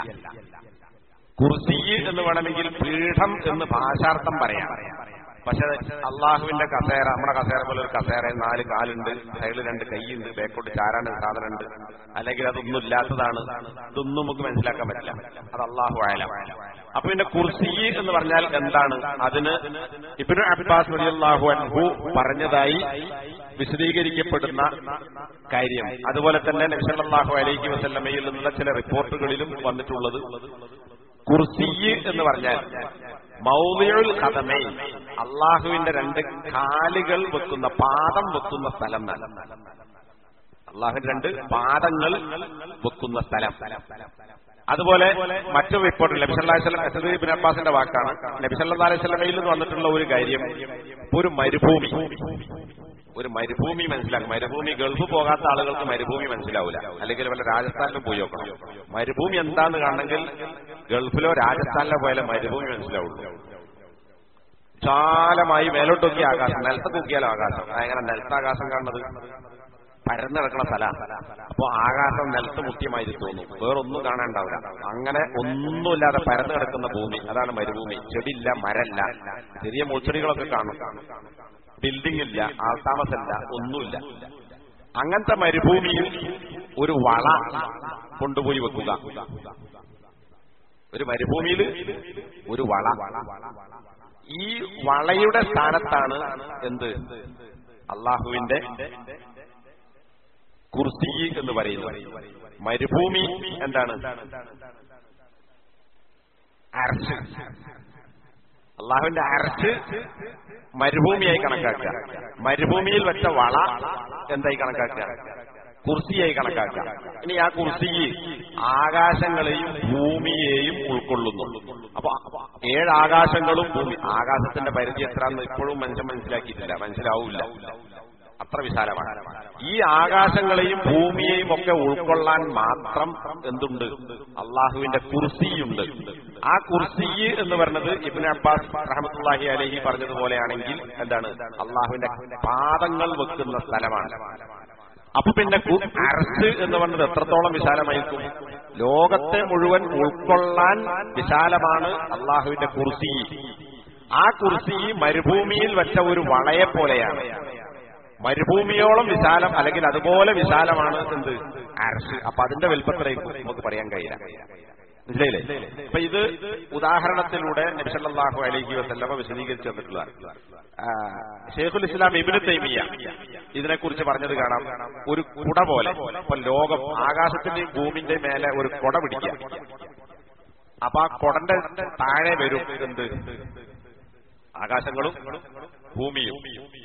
കുർസി എന്ന് വേണമെങ്കിൽ പീഠം എന്ന് ഭാഷാർത്ഥം പറയാം പക്ഷെ അള്ളാഹുവിന്റെ കസേര നമ്മുടെ കസേര പോലെ ഒരു കസേര നാല് കാലുണ്ട് സൈഡിൽ രണ്ട് കൈയുണ്ട് ബേക്കോട്ട് ചാരാൻ സാധനമുണ്ട് അല്ലെങ്കിൽ അതൊന്നും ഇല്ലാത്തതാണ് ഇതൊന്നും നമുക്ക് മനസ്സിലാക്കാൻ പറ്റില്ല അത് അള്ളാഹു ആയാലും അപ്പൊ പിന്നെ കുർസി എന്ന് പറഞ്ഞാൽ എന്താണ് അതിന് ഇബിന് അബ്ബാസ് റളിയല്ലാഹു അൻഹു പറഞ്ഞതായി വിശദീകരിക്കപ്പെടുന്ന കാര്യം അതുപോലെ തന്നെ നബിസല്ലാഹു അലൈഹി വസല്ലമയിൽ നിന്നുള്ള ചില റിപ്പോർട്ടുകളിലും വന്നിട്ടുള്ളത് കുർസി എന്ന് പറഞ്ഞാൽ മൗലിയുൽ കഥമേ അള്ളാഹുവിന്റെ രണ്ട് കാലുകൾ വെക്കുന്ന പാദം വെക്കുന്ന സ്ഥലം എന്നാണ് അള്ളാഹുവിന്റെ രണ്ട് പാദങ്ങൾ വെക്കുന്ന സ്ഥലം അതുപോലെ മറ്റൊരു റിപ്പോർട്ട് നബിസല്ലാസ്ലം ബിൻ അബ്ബാസിന്റെ വാക്കാണ് നബിസല്ലാ അലൈഹി സ്വലമയിൽ നിന്ന് വന്നിട്ടുള്ള ഒരു കാര്യം ഒരു മരുഭൂമി ഒരു മരുഭൂമി മനസ്സിലാക്കും മരുഭൂമി ഗൾഫ് പോകാത്ത ആളുകൾക്ക് മരുഭൂമി മനസ്സിലാവില്ല അല്ലെങ്കിൽ വല്ല രാജസ്ഥാനിലും പോയി നോക്കണം മരുഭൂമി എന്താന്ന് കാണണമെങ്കിൽ ഗൾഫിലോ രാജസ്ഥാനിലോ പോയാലേ മരുഭൂമി മനസ്സിലാവുള്ളൂ വിശാലമായി മേലോട്ട് നോക്കി ആകാശം നിലത്ത് നോക്കിയാലോ ആകാശം എങ്ങനെ നിലത്ത് ആകാശം കാണുന്നത് പരന്നു കിടക്കുന്ന സ്ഥലമാണ് അപ്പൊ ആകാശം നിലത്ത് മുഖ്യമായി തോന്നും വേറൊന്നും കാണാണ്ടാവില്ല അങ്ങനെ ഒന്നുമില്ലാതെ പരന്നു കിടക്കുന്ന ഭൂമി അതാണ് മരുഭൂമി ചെടിയില്ല മരല്ല ചെറിയ മുൾച്ചെടികളൊക്കെ കാണും ബിൽഡിംഗ് ഇല്ല ആൾതാമസമില്ല ഒന്നുമില്ല അങ്ങനത്തെ മരുഭൂമിയിൽ ഒരു വള കൊണ്ടുപോയി വെക്കുക ഒരു മരുഭൂമിയിൽ ഒരു വള ഈ വളയുടെ സ്ഥാനത്താണ് എന്ത് അള്ളാഹുവിന്റെ കുർസി എന്ന് പറയുന്നത് മരുഭൂമി എന്താണ് അർച്ച് അള്ളാഹുവിന്റെ അർച്ച് മരുഭൂമിയായി കണക്കാക്കുക മരുഭൂമിയിൽ വെച്ച വള എന്തായി കണക്കാക്കുക കുർസിയായി കണക്കാക്കാം ഇനി ആ കുർസി ആകാശങ്ങളെയും ഭൂമിയെയും ഉൾക്കൊള്ളുന്നു അപ്പൊ ഏഴ് ആകാശങ്ങളും ഭൂമി ആകാശത്തിന്റെ പരിധി എത്രയെന്ന് ഇപ്പോഴും മനുഷ്യൻ മനസ്സിലാക്കിയിട്ടില്ല മനസ്സിലാവൂല അത്ര വിശാലമാണ് ഈ ആകാശങ്ങളെയും ഭൂമിയെയും ഒക്കെ ഉൾക്കൊള്ളാൻ മാത്രം എന്തുണ്ട് അള്ളാഹുവിന്റെ കുർസിയുണ്ട് ആ കുർസി എന്ന് പറയുന്നത് ഇബിൻ അബ്ബാസ് റഹമത്തുല്ലാഹി അലഹി പറഞ്ഞതുപോലെയാണെങ്കിൽ എന്താണ് അള്ളാഹുവിന്റെ പാദങ്ങൾ വെക്കുന്ന സ്ഥലമാണ് അപ്പൊ പിന്നെ അരസ് എന്ന് പറഞ്ഞത് എത്രത്തോളം വിശാലമായിരിക്കും ലോകത്തെ മുഴുവൻ ഉൾക്കൊള്ളാൻ വിശാലമാണ് അള്ളാഹുവിന്റെ കുർസി ആ കുർസി മരുഭൂമിയിൽ വെച്ച ഒരു വളയെ പോലെയാണ് മരുഭൂമിയോളം വിശാലം അല്ലെങ്കിൽ അതുപോലെ വിശാലമാണ് എന്ത് അരസ് അപ്പൊ അതിന്റെ വലുപ്പത്തിലേക്ക് നമുക്ക് പറയാൻ കഴിയില്ല മനസ്സിലായില്ലേ അപ്പൊ ഇത് ഉദാഹരണത്തിലൂടെ നബിസല്ലാഹു അലൈഹി വസല്ലമ വിശദീകരിച്ചു തന്നിട്ടുള്ള ഷെയ്ഖുൽ ഇസ്ലാം ഇബിന് തൈമിയ ഇതിനെക്കുറിച്ച് പറഞ്ഞത് കാണാം ഒരു കുട പോലെ ഇപ്പൊ ലോകം ആകാശത്തിന്റെയും ഭൂമിന്റെയും മേലെ ഒരു കുട പിടിക്കുക അപ്പൊ ആ കുടന്റെ താഴെ വരും എന്ത് ആകാശങ്ങളും ഭൂമിയും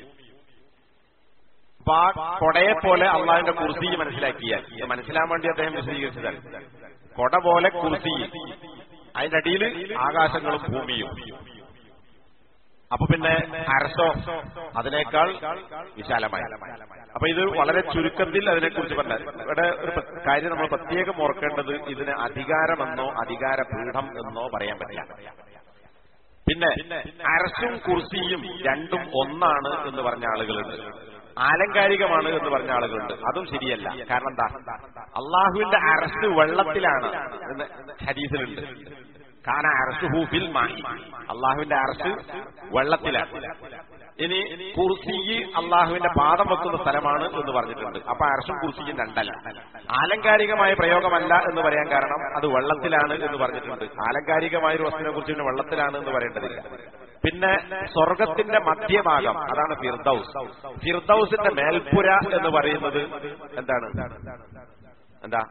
അപ്പൊ ആ കൊടയെ പോലെ അള്ളാഹിന്റെ കുർസി മനസ്സിലാക്കിയാൽ ഇത് മനസ്സിലാൻ വേണ്ടി അദ്ദേഹം വിശദീകരിച്ചതാണ് കൊട പോലെ കുർസി അതിന്റെ അടിയിൽ ആകാശങ്ങളും ഭൂമിയും അപ്പൊ പിന്നെ അരസോ അതിനേക്കാൾ വിശാലമായി അപ്പൊ ഇത് വളരെ ചുരുക്കത്തിൽ അതിനെക്കുറിച്ച് പറഞ്ഞാൽ ഇവിടെ ഒരു കാര്യം നമ്മൾ പ്രത്യേകം ഓർക്കേണ്ടത് ഇതിന് അധികാരമെന്നോ അധികാര പീഠം എന്നോ പറയാൻ പറ്റില്ല പിന്നെ അരസും കുർസിയും രണ്ടും ഒന്നാണ് എന്ന് പറഞ്ഞ ആളുകളുണ്ട് ആലങ്കാരികമാണ് എന്ന് പറഞ്ഞ ആളുകളുണ്ട് അതും ശരിയല്ല കാരണം എന്താ അള്ളാഹുവിന്റെ അരസ് വെള്ളത്തിലാണ് എന്ന് ഹരീസിലുണ്ട് കാന അരസ് ഹൂഫിൽ മായി അള്ളാഹുവിന്റെ അരസ് വെള്ളത്തിലാണ് ഇനി കുർസി അള്ളാഹുവിന്റെ പാദം വെക്കുന്ന സ്ഥലമാണ് എന്ന് പറഞ്ഞിട്ടുണ്ട് അപ്പൊ അരസും കുർസിയും രണ്ടല്ല ആലങ്കാരികമായ പ്രയോഗമല്ല എന്ന് പറയാൻ കാരണം അത് വെള്ളത്തിലാണ് എന്ന് പറഞ്ഞിട്ടുണ്ട് ആലങ്കാരികമായ ഒരു വസ്തുവിനെ കുറിച്ച് പിന്നെ വെള്ളത്തിലാണ് എന്ന് പറയേണ്ടതില്ല പിന്നെ സ്വർഗത്തിന്റെ മധ്യഭാഗം അതാണ് ഫിർദൌസ് ഫിർദൌസിന്റെ മേൽപ്പുര എന്ന് പറയുന്നത് എന്താണ് എന്താ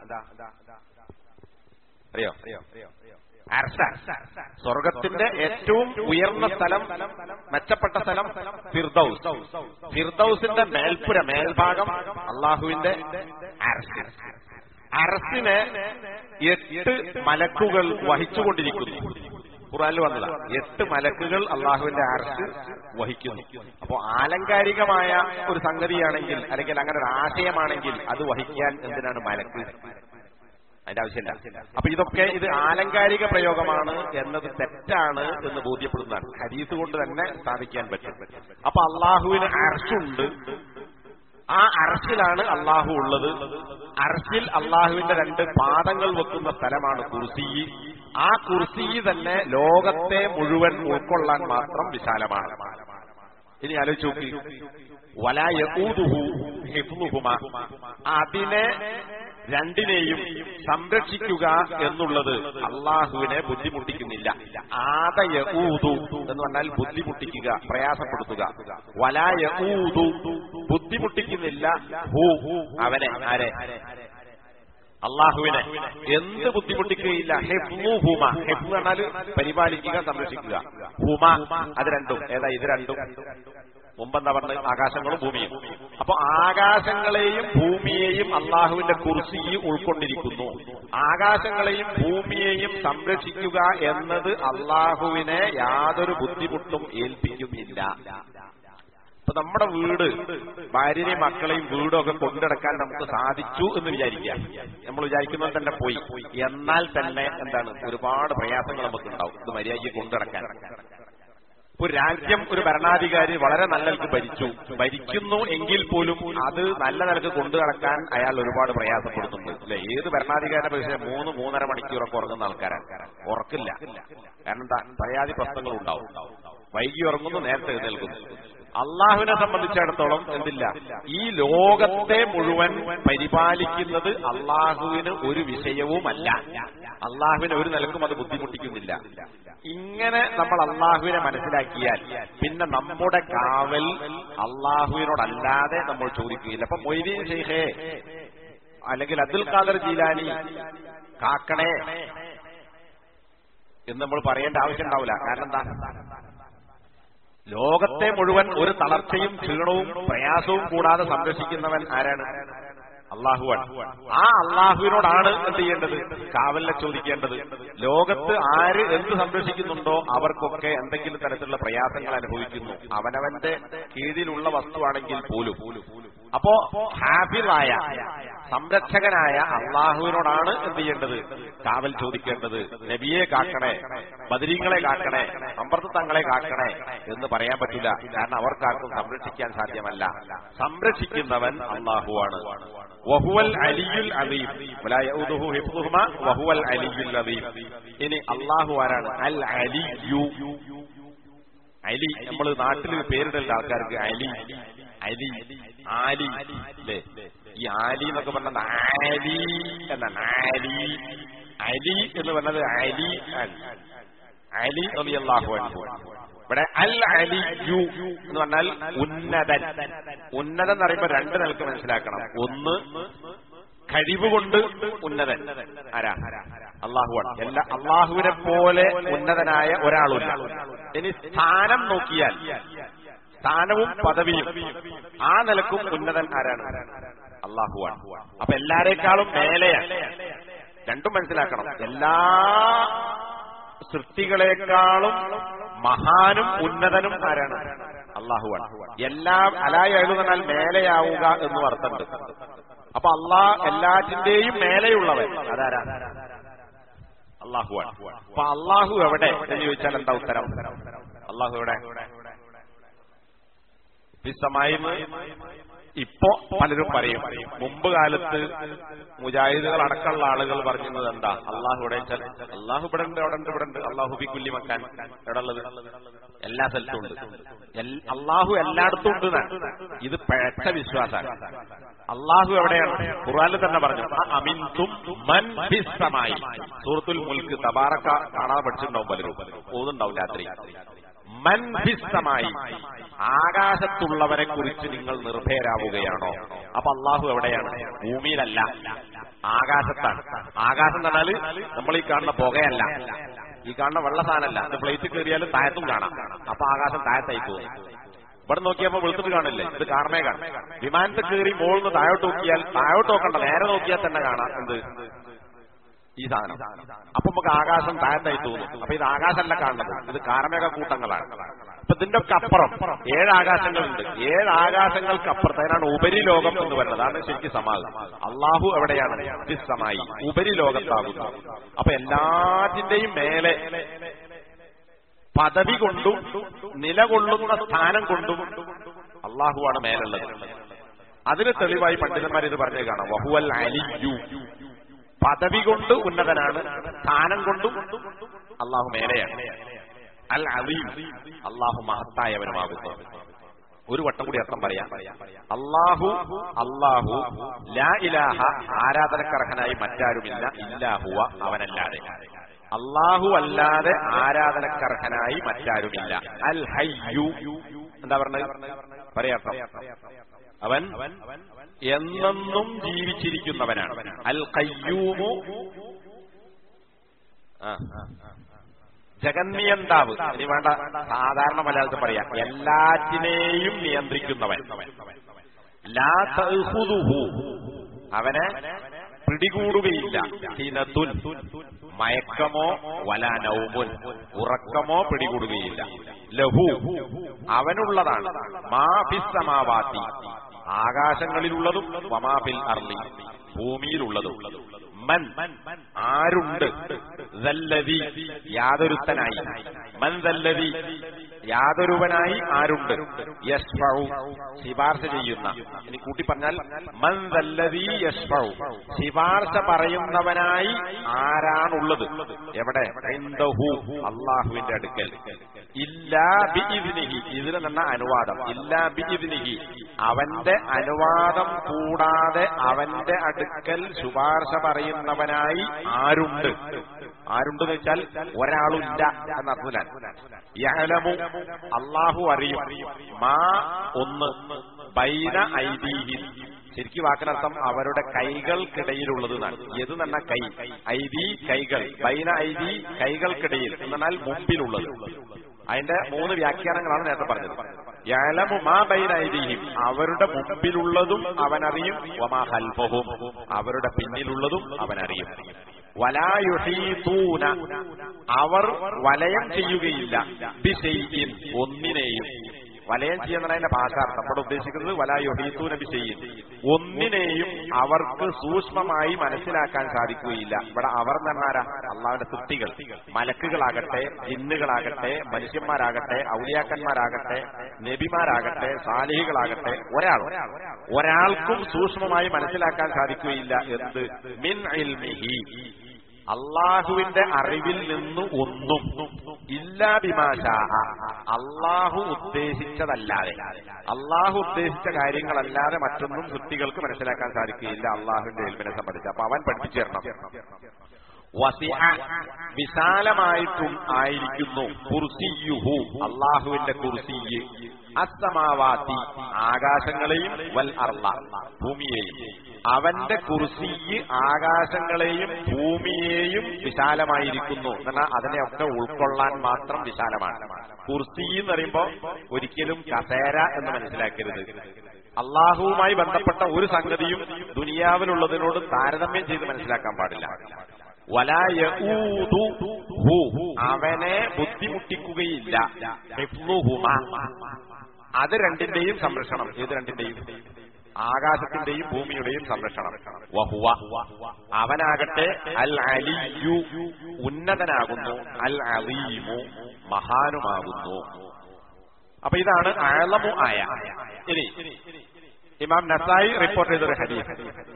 അറിയോ അർസ സ്വർഗത്തിന്റെ ഏറ്റവും ഉയർന്ന സ്ഥലം മെച്ചപ്പെട്ട സ്ഥലം ഫിർദൌസ് ഫിർദൌസിന്റെ മേൽപ്പുര മേൽഭാഗം അള്ളാഹുവിന്റെ അർസ് അറസിനെ എട്ട് മലക്കുകൾ വഹിച്ചുകൊണ്ടിരിക്കുന്നു ഖുറാനിൽ വന്നതാണ് എട്ട് മലക്കുകൾ അള്ളാഹുവിന്റെ അർസ് വഹിക്കുന്നു അപ്പോ ആലങ്കാരികമായ ഒരു സംഗതിയാണെങ്കിൽ അല്ലെങ്കിൽ അങ്ങനെ ഒരു ആശയമാണെങ്കിൽ അത് വഹിക്കാൻ എന്തിനാണ് മലക്ക് അതിന്റെ ആവശ്യമില്ല അപ്പൊ ഇതൊക്കെ ഇത് ആലങ്കാരിക പ്രയോഗമാണ് എന്നത് തെറ്റാണ് എന്ന് ബോധ്യപ്പെടുന്നതാണ് ഹരീസ് കൊണ്ട് തന്നെ സ്ഥാപിക്കാൻ പറ്റും അപ്പൊ അള്ളാഹുവിന് അർഷുണ്ട് ആ അർഷിലാണ് അള്ളാഹു ഉള്ളത് അർഷിൽ അള്ളാഹുവിന്റെ രണ്ട് പാദങ്ങൾ വെക്കുന്ന സ്ഥലമാണ് കുർസി ആ കുർസി തന്നെ ലോകത്തെ മുഴുവൻ ഉൾക്കൊള്ളാൻ മാത്രം വിശാലമാണ് ഇനി ആലോചിച്ച് നോക്കി വലായൂതുഹു ഹിഫ്ലുഹുമ അതിനെ രണ്ടിനെയും സംരക്ഷിക്കുക എന്നുള്ളത് അള്ളാഹുവിനെ ബുദ്ധിമുട്ടിക്കുന്നില്ല ആദയൂതു എന്ന് പറഞ്ഞാൽ ബുദ്ധിമുട്ടിക്കുക പ്രയാസപ്പെടുത്തുക വലായൂതു ബുദ്ധിമുട്ടിക്കുന്നില്ല ഹു അവനെ ആരെ അള്ളാഹുവിനെ എന്ത് ബുദ്ധിമുട്ടിക്കുകയില്ല ഹെഫ്മു ഹുമ ഹെഫ് പറഞ്ഞാൽ പരിപാലിക്കുക സംരക്ഷിക്കുക ഹുമ അത് രണ്ടും ഏതാ ഇത് രണ്ടും മുമ്പെന്താ പറഞ്ഞത് ആകാശങ്ങളും ഭൂമിയും അപ്പൊ ആകാശങ്ങളെയും ഭൂമിയെയും അള്ളാഹുവിന്റെ കുർസി ഉൾക്കൊണ്ടിരിക്കുന്നു ആകാശങ്ങളെയും ഭൂമിയെയും സംരക്ഷിക്കുക എന്നത് അള്ളാഹുവിനെ യാതൊരു ബുദ്ധിമുട്ടും ഏൽപ്പിക്കുന്നില്ല ഇപ്പൊ നമ്മുടെ വീട് ഭാര്യനെയും മക്കളെയും വീടൊക്കെ കൊണ്ടുനടക്കാൻ നമുക്ക് സാധിച്ചു എന്ന് വിചാരിക്കാം നമ്മൾ വിചാരിക്കുന്നത് തന്നെ പോയി എന്നാൽ തന്നെ എന്താണ് ഒരുപാട് പ്രയാസങ്ങൾ നമുക്ക് ഉണ്ടാവും ഇത് മര്യാദയ്ക്ക് കൊണ്ടുനടക്കാൻ ഒരു രാജ്യം ഒരു ഭരണാധികാരി വളരെ നല്ല നിലക്ക് ഭരിച്ചു ഭരിക്കുന്നു എങ്കിൽ പോലും അത് നല്ല നിലക്ക് കൊണ്ടു നടക്കാൻ അയാൾ ഒരുപാട് പ്രയാസപ്പെടുന്നുണ്ട് അല്ലെ ഏത് ഭരണാധികാരിയുടെ പക്ഷേ മൂന്ന് മൂന്നര മണിക്കൂറൊക്കെ ഉറങ്ങുന്ന ആൾക്കാരാണ് ഉറക്കില്ല കാരണം എന്താ പരാതി പ്രശ്നങ്ങൾ ഉണ്ടാവും വൈകി ഉറങ്ങുന്നു നേരത്തെ എഴുന്നേൽക്കുന്നു അള്ളാഹുവിനെ സംബന്ധിച്ചിടത്തോളം എന്തില്ല ഈ ലോകത്തെ മുഴുവൻ പരിപാലിക്കുന്നത് അള്ളാഹുവിന് ഒരു വിഷയവുമല്ല അള്ളാഹുവിനെ ഒരു നിലക്കും അത് ബുദ്ധിമുട്ടിക്കുന്നില്ല ഇങ്ങനെ നമ്മൾ അള്ളാഹുവിനെ മനസ്സിലാക്കിയാൽ പിന്നെ നമ്മുടെ കാവൽ അള്ളാഹുവിനോടല്ലാതെ നമ്മൾ ചോദിക്കുകയില്ല അപ്പൊ മൊയ്തീൻ ഷെയ്ഖേ അല്ലെങ്കിൽ അബ്ദുൽ ഖാദർ ജീലാനി കാക്കണേ എന്ന് നമ്മൾ പറയേണ്ട ആവശ്യം ഉണ്ടാവില്ല കാരണം എന്താ ലോകത്തെ മുഴുവൻ ഒരു തളർച്ചയും ക്ഷീണവും പ്രയാസവും കൂടാതെ സംരക്ഷിക്കുന്നവൻ ആരാണ് അള്ളാഹുവാണ് ആ അള്ളാഹുവിനോടാണ് എന്ത് ചെയ്യേണ്ടത് കാവലിനെ ചോദിക്കേണ്ടത് ലോകത്ത് ആര് എന്ത് സംരക്ഷിക്കുന്നുണ്ടോ അവർക്കൊക്കെ എന്തെങ്കിലും തരത്തിലുള്ള പ്രയാസങ്ങൾ അനുഭവിക്കുന്നു അവനവന്റെ കീഴിലുള്ള വസ്തുവാണെങ്കിൽ പോലും അപ്പോ ഹാഫിളായ സംരക്ഷകനായ അള്ളാഹുവിനോടാണ് എന്ത് ചെയ്യേണ്ടത് കാവൽ ചോദിക്കേണ്ടത് നബിയെ കാക്കണേ ബദരീങ്ങളെ കാക്കണേ അമ്പർത്ത് തങ്ങളെ കാക്കണേ എന്ന് പറയാൻ പറ്റില്ല കാരണം അവർക്കാർക്കും സംരക്ഷിക്കാൻ സാധ്യമല്ല സംരക്ഷിക്കുന്നവൻ അള്ളാഹുവാണ് വഹുവൽ അലിയുൽ അലീം വലാ യഊദുഹു ഹിഫ്ദുഹുമാ വഹുവൽ അലിയുൽ അലീം ഇനി അള്ളാഹു ആരാണ് അൽ അലിയു അലി നമ്മൾ നാട്ടിൽ പേരിടൽ ആൾക്കാർക്ക് അലി അലി ആലി അല്ലേ ഈ ആലി എന്നൊക്കെ പറഞ്ഞത് ആലി എന്നാണ് ആലി അലി എന്ന് പറഞ്ഞത് അലി ആണ്. അലി റളിയല്ലാഹു അൻഹു ഇവിടെ അൽ അലിയു എന്ന് പറഞ്ഞാൽ ഉന്നതൻ ഉന്നതൻ എന്ന് പറയുമ്പോൾ രണ്ട് നിലക്ക് മനസ്സിലാക്കണം ഒന്ന് കഴിവുകൊണ്ട് ഉന്നതൻ ആരാ അള്ളാഹുവാണ് എല്ലാ അള്ളാഹുവിനെ പോലെ ഉന്നതനായ ഒരാളുമില്ല ഇനി സ്ഥാനം നോക്കിയാൽ സ്ഥാനവും പദവിയും ആ നിലക്കും ഉന്നതൻ ആരാണ് അള്ളാഹുവാണ് അപ്പൊ എല്ലാരേക്കാളും മേലെയാണ് രണ്ടും മനസ്സിലാക്കണം എല്ലാ സൃഷ്ടികളെക്കാളും മഹാനും ഉന്നതനും ആരാണ് അള്ളാഹുവാണ് എല്ലാം അലായ എഴുതനാൽ മേലെയാവുക എന്നും അർത്ഥമുണ്ട് അപ്പൊ അള്ളാഹ് എല്ലാറ്റിന്റെയും മേലെയുള്ളവൻ അതാരാ അള്ളാഹുവാണ് അപ്പൊ അള്ളാഹു എവിടെ എന്ന് ചോദിച്ചാൽ എന്താ ഉത്തരം അള്ളാഹു എവിടെ ഫിസ്സമായിന്ന് ഇപ്പോ പലരും പറയും മുമ്പ് കാലത്ത് മുജാഹിദുകൾ അടക്കമുള്ള ആളുകൾ പറഞ്ഞത് എന്താ അള്ളാഹു ഇവിടെ വെച്ചാൽ അള്ളാഹു ഇവിടെ ഉണ്ട് അവിടെ ഉണ്ട് ഇവിടെ ഉണ്ട് അള്ളാഹു ബി കുല്ലി മക്കാൻ എവിടെ ഉള്ളത് എല്ലാ സ്ഥലത്തും ഉണ്ട് എൽ- അള്ളാഹു എല്ലായിടത്തും ഉണ്ട് എന്നാണ്. ഇത് പിഴച്ച വിശ്വാസമാണ് അള്ളാഹു എവിടെയാണ് ഖുർആനിൽ തന്നെ പറഞ്ഞു "അ അമിൻതും മൻ ഫിസ്സമായി സൂറത്തുൽ മുൽക്ക് തബാറക്ക കാണാതെ പഠിച്ചിട്ടുണ്ടാവും പലരും ഓതുണ്ടാവും രാത്രി മൻ ഫിസ്സമായി ആകാശത്തുള്ളവരെ കുറിച്ച് നിങ്ങൾ നിർഭയരാവുകയാണോ അപ്പൊ അള്ളാഹു എവിടെയാണ് ഭൂമിയിലല്ല ആകാശത്താണ് ആകാശം എന്ന് പറഞ്ഞാല് നമ്മൾ ഈ കാണുന്ന പുകയല്ല ഈ കാണുന്ന വെള്ള സാധനമല്ല ഇത് പ്ലേറ്റ് കയറിയാലും താഴത്തും കാണാം അപ്പൊ ആകാശം താഴത്തായി പോകും ഇവിടെ നോക്കിയപ്പോ വെളുത്തിട്ട് കാണില്ലേ ഇത് കാർമേ കാണാം വിമാനത്തിൽ കയറി മുകളിൽ നിന്ന് താഴോട്ട് നോക്കിയാൽ താഴോട്ട് നോക്കണ്ട നേരെ നോക്കിയാൽ തന്നെ കാണാം എന്ത് ഈ സാധനം അപ്പൊ നമുക്ക് ആകാശം താഴത്തായി തോന്നും അപ്പൊ ഇത് ആകാശമല്ല കാണുന്നത് ഇത് കാർമേക കൂട്ടങ്ങളാണ് അപ്പൊ ഇതിന്റെ ഒക്കെ അപ്പുറം ഏഴ് ആകാശങ്ങളുണ്ട് ഏഴ് ആകാശങ്ങൾക്ക് അപ്പുറത്ത് അതിനാണ് ഉപരിലോകം എന്ന് പറയുന്നത് അതാണ് ശരിക്കും സമാധാനം അള്ളാഹു എവിടെയാണ് ഫിസ്സമായി ഉപരിലോകത്താകുന്നു അപ്പൊ എല്ലാറ്റിന്റെയും മേലെ പദവി കൊണ്ടും നിലകൊള്ളുന്ന സ്ഥാനം കൊണ്ടും അള്ളാഹുവാണ് മേലുള്ളത് അതിന് തെളിവായി പണ്ഡിതന്മാർ ഇത് പറഞ്ഞു കാണാം വഹുവൽ അലിയു പദവി കൊണ്ട് ഉന്നതനാണ് സ്ഥാനം കൊണ്ടും അള്ളാഹു മേലെയാണ് അൽ അലീം അള്ളാഹു മഹത്തായവനുമാകുന്നു ഒരു വട്ടം കൂടി അർത്ഥം പറയാം അള്ളാഹു അള്ളാഹു ലാ ഇലാഹ ആരാധനക്കർഹനായി മറ്റാരുമില്ല ഇല്ലാഹുവ അവനല്ലാതെ അള്ളാഹു അല്ലാതെ ആരാധനക്കർഹനായി മറ്റാരുമില്ല അൽ ഹയ്യു എന്താ പറഞ്ഞത് പറയാം അവൻ എന്നെന്നും ജീവിച്ചിരിക്കുന്നവനാണ് അൽ കയ്യൂമു ആ ജഗന്നിയന്താവ് ഇനി വേണ്ട സാധാരണ മലയാളത്തിൽ പറയാം എല്ലാറ്റിനെയും നിയന്ത്രിക്കുന്നവൻ ലാ തഅഖുദുഹു. അവനെ പിടികൂടുകയില്ല സിനത്തുൻ മയക്കമോ വലാ നൗമുൻ ഉറക്കമോ പിടികൂടുകയില്ല ലഹു അവനുള്ളതാണ് മാ ഫിസ്സമാവാത്തി ആകാശങ്ങളിലുള്ളതും വമാഫിൽ അർലി ഭൂമിയിലുള്ളതും മൻ ആരുണ്ട് ദല്ലതി യാതൊരുത്തനായി മൻ ദല്ലതി യാതൊരുവനായി ആരുണ്ട് യശ്ഫഉ ശിപാർശ ചെയ്യുന്ന ഇനി കൂട്ടി പറഞ്ഞാൽ മൻ ദല്ലതി യശ്ഫഉ ശിപാർശ പറയുന്നവനായി ആരാണുള്ളത് എവിടെ ഇൻദഹു അള്ളാഹുവിന്റെ അടുക്കൽ ഇല്ലാ ബിഇദ്നിഹി ഇതിന് തന്നെ അനുവാദം ഇല്ലാ ബിഇദ്നിഹി അവന്റെ അനുവാദം കൂടാതെ അവന്റെ അടുക്കൽ ശുപാർശ പറയുന്നവനായി ആരുണ്ട് ആരുണ്ട് എന്ന് വെച്ചാൽ ഒരാളുമില്ല എന്നർത്ഥത്തിലാണ് യഹലമു അള്ളാഹു അറിയും മാ ഒന്ന് ബൈന ഐദീഹിൻ ശരിക്കും വാക്കിനർത്ഥം അവരുടെ കൈകൾക്കിടയിലുള്ളത് എന്നാണ് ഏത് തന്നെ കൈ ഐദി കൈകൾ ബൈന ഐദി കൈകൾക്കിടയിൽ എന്നാൽ മുമ്പിലുള്ളത് അതിന്റെ മൂന്ന് വ്യാഖ്യാനങ്ങളാണ് നേരത്തെ പറഞ്ഞത് യഅലമു മാ ബൈന ഐദിഹിം അവരുടെ മുമ്പിലുള്ളതും അവനറിയും വമാ ഖൽഫഹും അവരുടെ പിന്നിലുള്ളതും അവനറിയും വലാ യുഹീതൂന അവർ വലയം ചെയ്യുകയില്ല ബിശൈഇൻ ഒന്നിനെയും വലയം ചെയ്യുന്നതിന്റെ ഭാഷാർത്ഥം ഇവിടെ ഉദ്ദേശിക്കുന്നത് വലായുഹീത്തൂന ബിശൈഇൻ ഒന്നിനെയും അവർക്ക് സൂക്ഷ്മമായി മനസ്സിലാക്കാൻ സാധിക്കുകയില്ല ഇവിടെ അവർ എന്നാരാ അള്ളാഹുവിന്റെ സൃഷ്ടികൾ മലക്കുകളാകട്ടെ ജിന്നുകളാകട്ടെ മനുഷ്യന്മാരാകട്ടെ ഔലിയാക്കന്മാരാകട്ടെ നബിമാരാകട്ടെ സാലിഹികളാകട്ടെ ഒരാൾ ഒരാൾക്കും സൂക്ഷ്മമായി മനസ്സിലാക്കാൻ സാധിക്കുകയില്ല എന്ത് മിൻ ഇൽമിഹി അള്ളാഹുവിന്റെ അറിവിൽ നിന്ന് ഒന്നും ഇല്ലാ ബിമാശ അള്ളാഹു ഉദ്ദേശിച്ചതല്ലാതെ അള്ളാഹു ഉദ്ദേശിച്ച കാര്യങ്ങളല്ലാതെ മറ്റൊന്നും സൃഷ്ടികൾക്ക് മനസ്സിലാക്കാൻ സാധിക്കുകയില്ല അള്ളാഹുവിന്റെ എൽമിനെ സംബന്ധിച്ച് അപ്പൊ അവൻ പഠിപ്പിച്ചു തരണം വസിഅ വിശാലമായിട്ടും ആയിരിക്കുന്നു കുർസിയുഹു അള്ളാഹുവിന്റെ കുർസിയ് അസ്സമാവാത്തി ആകാശങ്ങളെയും വൽ അർള ഭൂമിയെയും അവന്റെ കുർസിയ് ആകാശങ്ങളെയും ഭൂമിയെയും വിശാലമായിരിക്കുന്നു എന്നാൽ അതിനെയൊക്കെ ഉൾക്കൊള്ളാൻ മാത്രം വിശാലമാണ് കുർസി എന്ന് പറയുമ്പോ ഒരിക്കലും കസേര എന്ന് മനസ്സിലാക്കരുത് അള്ളാഹുവുമായി ബന്ധപ്പെട്ട ഒരു സംഗതിയും ദുനിയാവിലുള്ളതിനോട് താരതമ്യം ചെയ്ത് മനസ്സിലാക്കാൻ പാടില്ല വലായൂതു അവനെ ബുദ്ധിമുട്ടിക്കുകയില്ല ഹിഫ്ളുഹുമ. അത് രണ്ടിന്റെയും സംരക്ഷണം ഏത് രണ്ടിന്റെയും ആകാശത്തിന്റെയും ഭൂമിയുടെയും സംരക്ഷണം വഹുവ അവനാകട്ടെ അൽ അലിയു ഉന്നതനാകുന്നു അൽ അലീമു മഹാനുമാകുന്നു അപ്പൊ ഇതാണ് അളമു ആയ ഇനി ഇമാം നസായി റിപ്പോർട്ട് ചെയ്തൊരു ഹദീസ്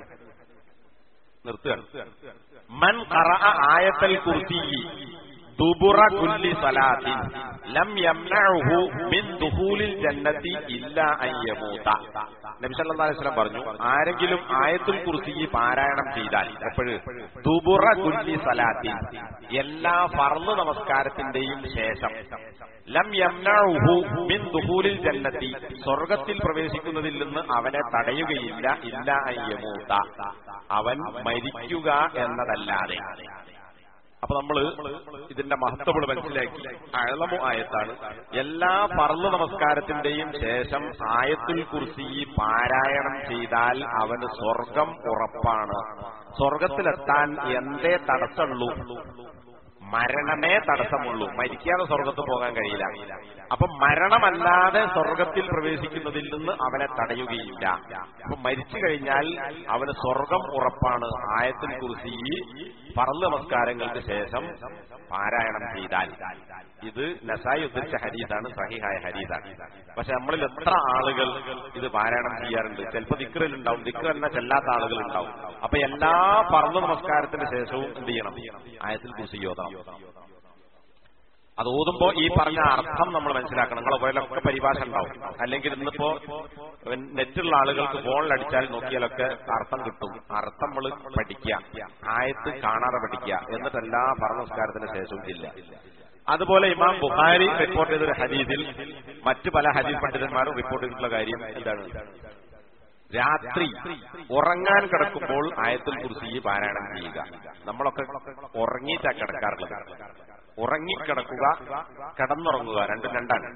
നിർത്തുകയാണ് മൻ ഖറഅ ആയത്തൽ കുർസിയി ദുബുറ കുല്ലി സലാത്തിൻ ലം യംനഉഹു മിൻ ദുഖൂലിൽ ജന്നത്തി ഇല്ലാ അൻ യമൂത നബി സല്ലല്ലാഹു അലൈഹി വസല്ലം പറഞ്ഞു ആരെങ്കിലും ആയത്തുൽ കുർസിയി പാരായണം ചെയ്താൽ എപ്പോഴും ദുബുറ കുല്ലി സലാത്തിൻ എല്ലാ ഫർള് നമസ്കാരത്തിന്റെയും ശേഷം ലം യംനഉഹു മിൻ ദുഖൂലിൽ ജന്നത്തി സ്വർഗത്തിൽ പ്രവേശിക്കുന്നതിൽ നിന്ന് അവനെ തടയുകയില്ല ഇല്ല അയ്യമൂത്ത അവൻ മരിക്കുക എന്നതല്ലാതെ അപ്പൊ നമ്മള് ഇതിന്റെ മഹത്വം മനസ്സിലാക്കി അഴലമു ആയത്താണ് എല്ലാ പറന്നു നമസ്കാരത്തിന്റെയും ശേഷം ആയത്തുൽ കുർസി പാരായണം ചെയ്താൽ അവന് സ്വർഗം ഉറപ്പാണ് സ്വർഗത്തിലെത്താൻ എന്തേ തടസ്സമുള്ളൂ മരണമേ തടസ്സമുള്ളൂ മരിക്കാതെ സ്വർഗത്ത് പോകാൻ കഴിയില്ല അപ്പൊ മരണമല്ലാതെ സ്വർഗത്തിൽ പ്രവേശിക്കുന്നതിൽ നിന്ന് അവനെ തടയുകയില്ല അപ്പൊ മരിച്ചു കഴിഞ്ഞാൽ അവന് സ്വർഗം ഉറപ്പാണ് ആയത്തിൽ കുറിച്ച് ഈ പറന്ന് നമസ്കാരങ്ങൾക്ക് ശേഷം പാരായണം ചെയ്താൽ ഇത് നസായി ഉദ്ധരിച്ച ഹരീതാണ് സഹിഹായ ഹരീതാണ് പക്ഷെ നമ്മളിൽ എത്ര ആളുകൾ ഇത് പാരായണം ചെയ്യാറുണ്ട് ചിലപ്പോൾ ദിക്റിലുണ്ടാവും ദിക്ർ എന്ന ചെല്ലാത്ത ആളുകൾ ഉണ്ടാവും അപ്പൊ എല്ലാ പറന്ന് നമസ്കാരത്തിന് ശേഷവും എന്ത് ചെയ്യണം ആയത്തിൽ കുറിച്ച് യോധം അത് ഓതുമ്പോ ഈ പറഞ്ഞ അർത്ഥം നമ്മൾ മനസ്സിലാക്കണം നിങ്ങളെ പോലൊക്കെ പരിഭാഷ ഉണ്ടാവും അല്ലെങ്കിൽ ഇന്നിപ്പോ നെറ്റുള്ള ആളുകൾക്ക് ഫോണിൽ അടിച്ചാൽ നോക്കിയാലൊക്കെ അർത്ഥം കിട്ടും അർത്ഥം നമ്മൾ പഠിക്കുക ആയത്ത് കാണാതെ പഠിക്കുക എന്നിട്ട് എല്ലാ പറഞ്ഞ നമസ്കാരത്തിന് ശേഷവും ഇല്ല അതുപോലെ ഇമാം ബുഖാരി റിപ്പോർട്ട് ചെയ്തൊരു ഹദീസിൽ മറ്റു പല ഹദീസ് പണ്ഡിതന്മാരും റിപ്പോർട്ട് ചെയ്തിട്ടുള്ള കാര്യം എന്താണ് രാത്രി ഉറങ്ങാൻ കിടക്കുമ്പോൾ ആയത്തുൽ കുറിച്ച് പാരായണം ചെയ്യുക നമ്മളൊക്കെ ഉറങ്ങിയിട്ടാ കിടക്കാറുള്ളത് ഉറങ്ങിക്കിടക്കുക കിടന്നുറങ്ങുക രണ്ടും രണ്ടാണ്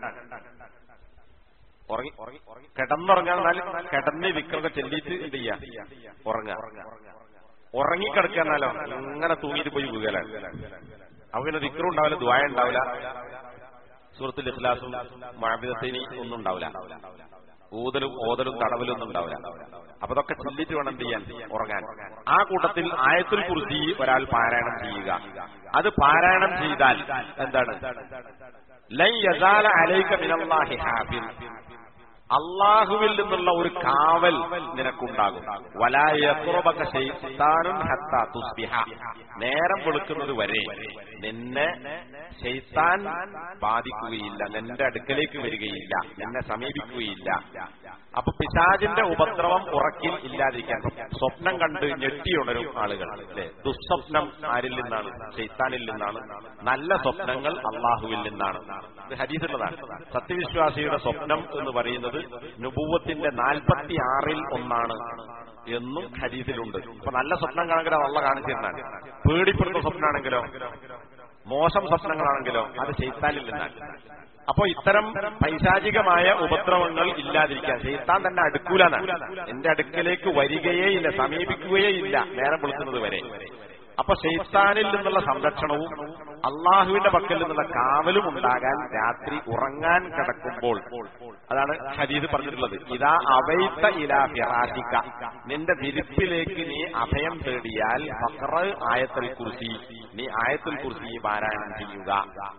ഉറങ്ങി കിടന്നുറങ്ങാൻ കിടന്ന് വിക്രമൊക്കെ ചെല്ലിയിട്ട് എന്ത് ചെയ്യാ ഉറങ്ങുക ഉറങ്ങിക്കിടക്കുക എന്നാലോ അങ്ങനെ തൂങ്ങിയിട്ട് പോയി വീകലാണ് അപ്പൊ പിന്നെ വിക്രം ഉണ്ടാവില്ല ദ്വായ ഉണ്ടാവില്ല സുഹൃത്തുൽ ഇഖ്ലാസും മാബിദത്തിന് ഒന്നും ഉണ്ടാവില്ല ഊതലും ഓതലും തടവലും ഒന്നും ഉണ്ടാവില്ല അപ്പൊ അതൊക്കെ ചില്ലിട്ട് വേണം എന്ത് ചെയ്യാൻ ഉറങ്ങാൻ ആ കൂട്ടത്തിൽ ആയത്തുൽ കുറിച്ച് ഒരാൾ പാരായണം ചെയ്യുക അത് പാരായണം ചെയ്താൽ എന്താണ് ലൈ യസാല അലൈക മിനല്ലാഹി ഹാഫിൽ അള്ളാഹുവിൽ നിന്നുള്ള ഒരു കാവൽ നിനക്കുണ്ടാകും വലായത്തുറബക ശൈത്താനും ഹത്ത തുസ്ബിഹ നേരം വെളുക്കുന്നത് വരെ നിന്നെ ശൈത്താൻ ബാധിക്കുകയില്ല നിന്റെ അടുക്കലേക്ക് വരികയില്ല നിന്നെ സമീപിക്കുകയില്ല അപ്പൊ പിശാജിന്റെ ഉപദ്രവം ഉറക്കിൽ ഇല്ലാതിരിക്കാൻ സ്വപ്നം കണ്ട് ഞെട്ടിയുണരും ആളുകൾ അല്ലെ ദുസ്വപ്നം ആരിൽ നിന്നാണ് ശൈത്താനിൽ നിന്നാണ് നല്ല സ്വപ്നങ്ങൾ അള്ളാഹുവിൽ നിന്നാണ് ഇത് ഹരീസുള്ളതാണ് സത്യവിശ്വാസിയുടെ സ്വപ്നം എന്ന് പറയുന്നത് നുപൂവത്തിന്റെ നാൽപ്പത്തി ആറിൽ ഒന്നാണ് എന്നും ഹരീസിലുണ്ട് അപ്പൊ നല്ല സ്വപ്നം കാണെങ്കിലോ അള്ള കാണിച്ചിരുന്നാണ് പേടിപ്പെടുന്ന സ്വപ്നമാണെങ്കിലോ മോശം സ്വപ്നങ്ങളാണെങ്കിലോ അത് ചെയ്ത്താനിൽ നിന്നാണ് അപ്പൊ ഇത്തരം പൈശാചികമായ ഉപദ്രവങ്ങൾ ഇല്ലാതിരിക്കാൻ ചെയ്ത്താൻ തന്നെ അടുക്കൂലെന്നാണ് എന്റെ അടുക്കലേക്ക് വരികയേ ഇല്ല സമീപിക്കുകയേ ഇല്ല നേരം വിളിക്കുന്നത് വരെ അപ്പൊ ഷെയ്ത്താനിൽ നിന്നുള്ള സംരക്ഷണവും അള്ളാഹുവിന്റെ പക്കൽ നിന്നുള്ള കാവലും ഉണ്ടാകാൻ രാത്രി ഉറങ്ങാൻ കിടക്കുമ്പോൾ അതാണ് ഹദീദ് പറഞ്ഞിട്ടുള്ളത് ഇതാ അവൈത്ത ഇലാ ഫിറാഷിക്ക നിന്റെ വിരിപ്പിലേക്ക് നീ അഭയം തേടിയാൽ ഫഖറ ആയത്തുൽ കുർസി നീ ആയത്തുൽ കുർസി പാരായണം ചെയ്യുക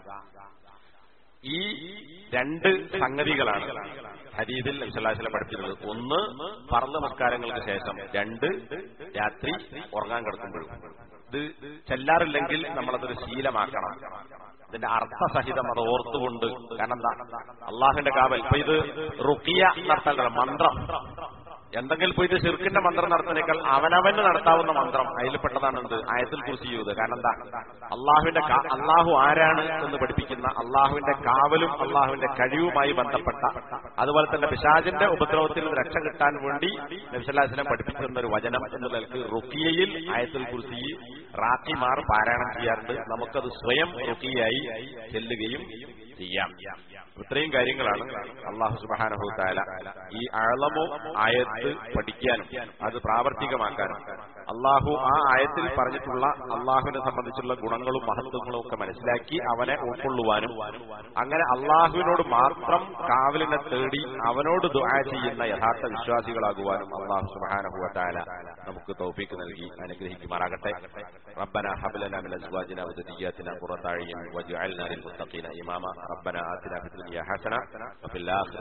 ഈ രണ്ട് സംഗതികളാണ് ഹരീതിൽ നബ്സല്ലാസിലെ പഠിപ്പിക്കുന്നത് ഒന്ന് പറന്ന നമസ്കാരങ്ങൾക്ക് ശേഷം രണ്ട് രാത്രി ഉറങ്ങാൻ കിടക്കുമ്പോഴും ഇത് ചെല്ലാറില്ലെങ്കിൽ നമ്മളതൊരു ശീലമാക്കണം ഇതിന്റെ അർത്ഥസഹിതം അത് ഓർത്തുകൊണ്ട് കാരണം എന്താ അള്ളാഹിന്റെ കാവൽ ഇപ്പൊ ഇത് റുക്കിയ നടത്താൻ മന്ത്രം എന്തെങ്കിലും പോയിട്ട് ചെറുക്കിന്റെ മന്ത്രം നടത്തുന്നേക്കാൾ അവനവന് നടത്താവുന്ന മന്ത്രം അതിൽപ്പെട്ടതാണ് എന്ത് ആയത്തിൽ കുറിച്ച് ചെയ്തത് കാരണം എന്താ അള്ളാഹുവിന്റെ കാ- അള്ളാഹു ആരാണ് എന്ന് പഠിപ്പിക്കുന്ന അള്ളാഹുവിന്റെ കാവലും അള്ളാഹുവിന്റെ കഴിവുമായി ബന്ധപ്പെട്ട അതുപോലെ തന്നെ പിശാചിന്റെ ഉപദ്രവത്തിൽ നിന്ന് രക്ഷ കിട്ടാൻ വേണ്ടി നബ്സല്ലാസ്ലം പഠിപ്പിച്ചിരുന്ന ഒരു വചനം എന്ന നിലക്ക് റുക്കിയയിൽ ആയത്തിൽ കുറിച്ച് റാക്കിമാർ പാരായണം ചെയ്യാറുണ്ട് നമുക്കത് സ്വയം റുക്കിയായി ചെല്ലുകയും ചെയ്യാം ഇത്രയും കാര്യങ്ങളാണ് അള്ളാഹു സുബാനഹു താല ഈ അളമോ ആയത്ത് പഠിക്കാനും അത് പ്രാവർത്തികമാക്കാനും അള്ളാഹു ആ ആയത്തിൽ പറഞ്ഞിട്ടുള്ള അള്ളാഹുവിനെ സംബന്ധിച്ചുള്ള ഗുണങ്ങളും മഹത്വങ്ങളും ഒക്കെ മനസ്സിലാക്കി അവനെ ഉൾക്കൊള്ളുവാനും അങ്ങനെ അള്ളാഹുവിനോട് മാത്രം കാവലിനെ തേടി അവനോട് ദുആ ചെയ്യുന്ന യഥാർത്ഥ വിശ്വാസികളാകുവാനും അള്ളാഹു സുബാനഹു താല നമുക്ക് തൗഫീക്ക് നൽകി അനുഗ്രഹിക്കുമാറാകട്ടെ ربنا هب لنا من ازواجنا وذرياتنا قرة اعين واجعلنا للمتقين اماما ربنا آتنا في الدنيا حسنة وفي الآخرة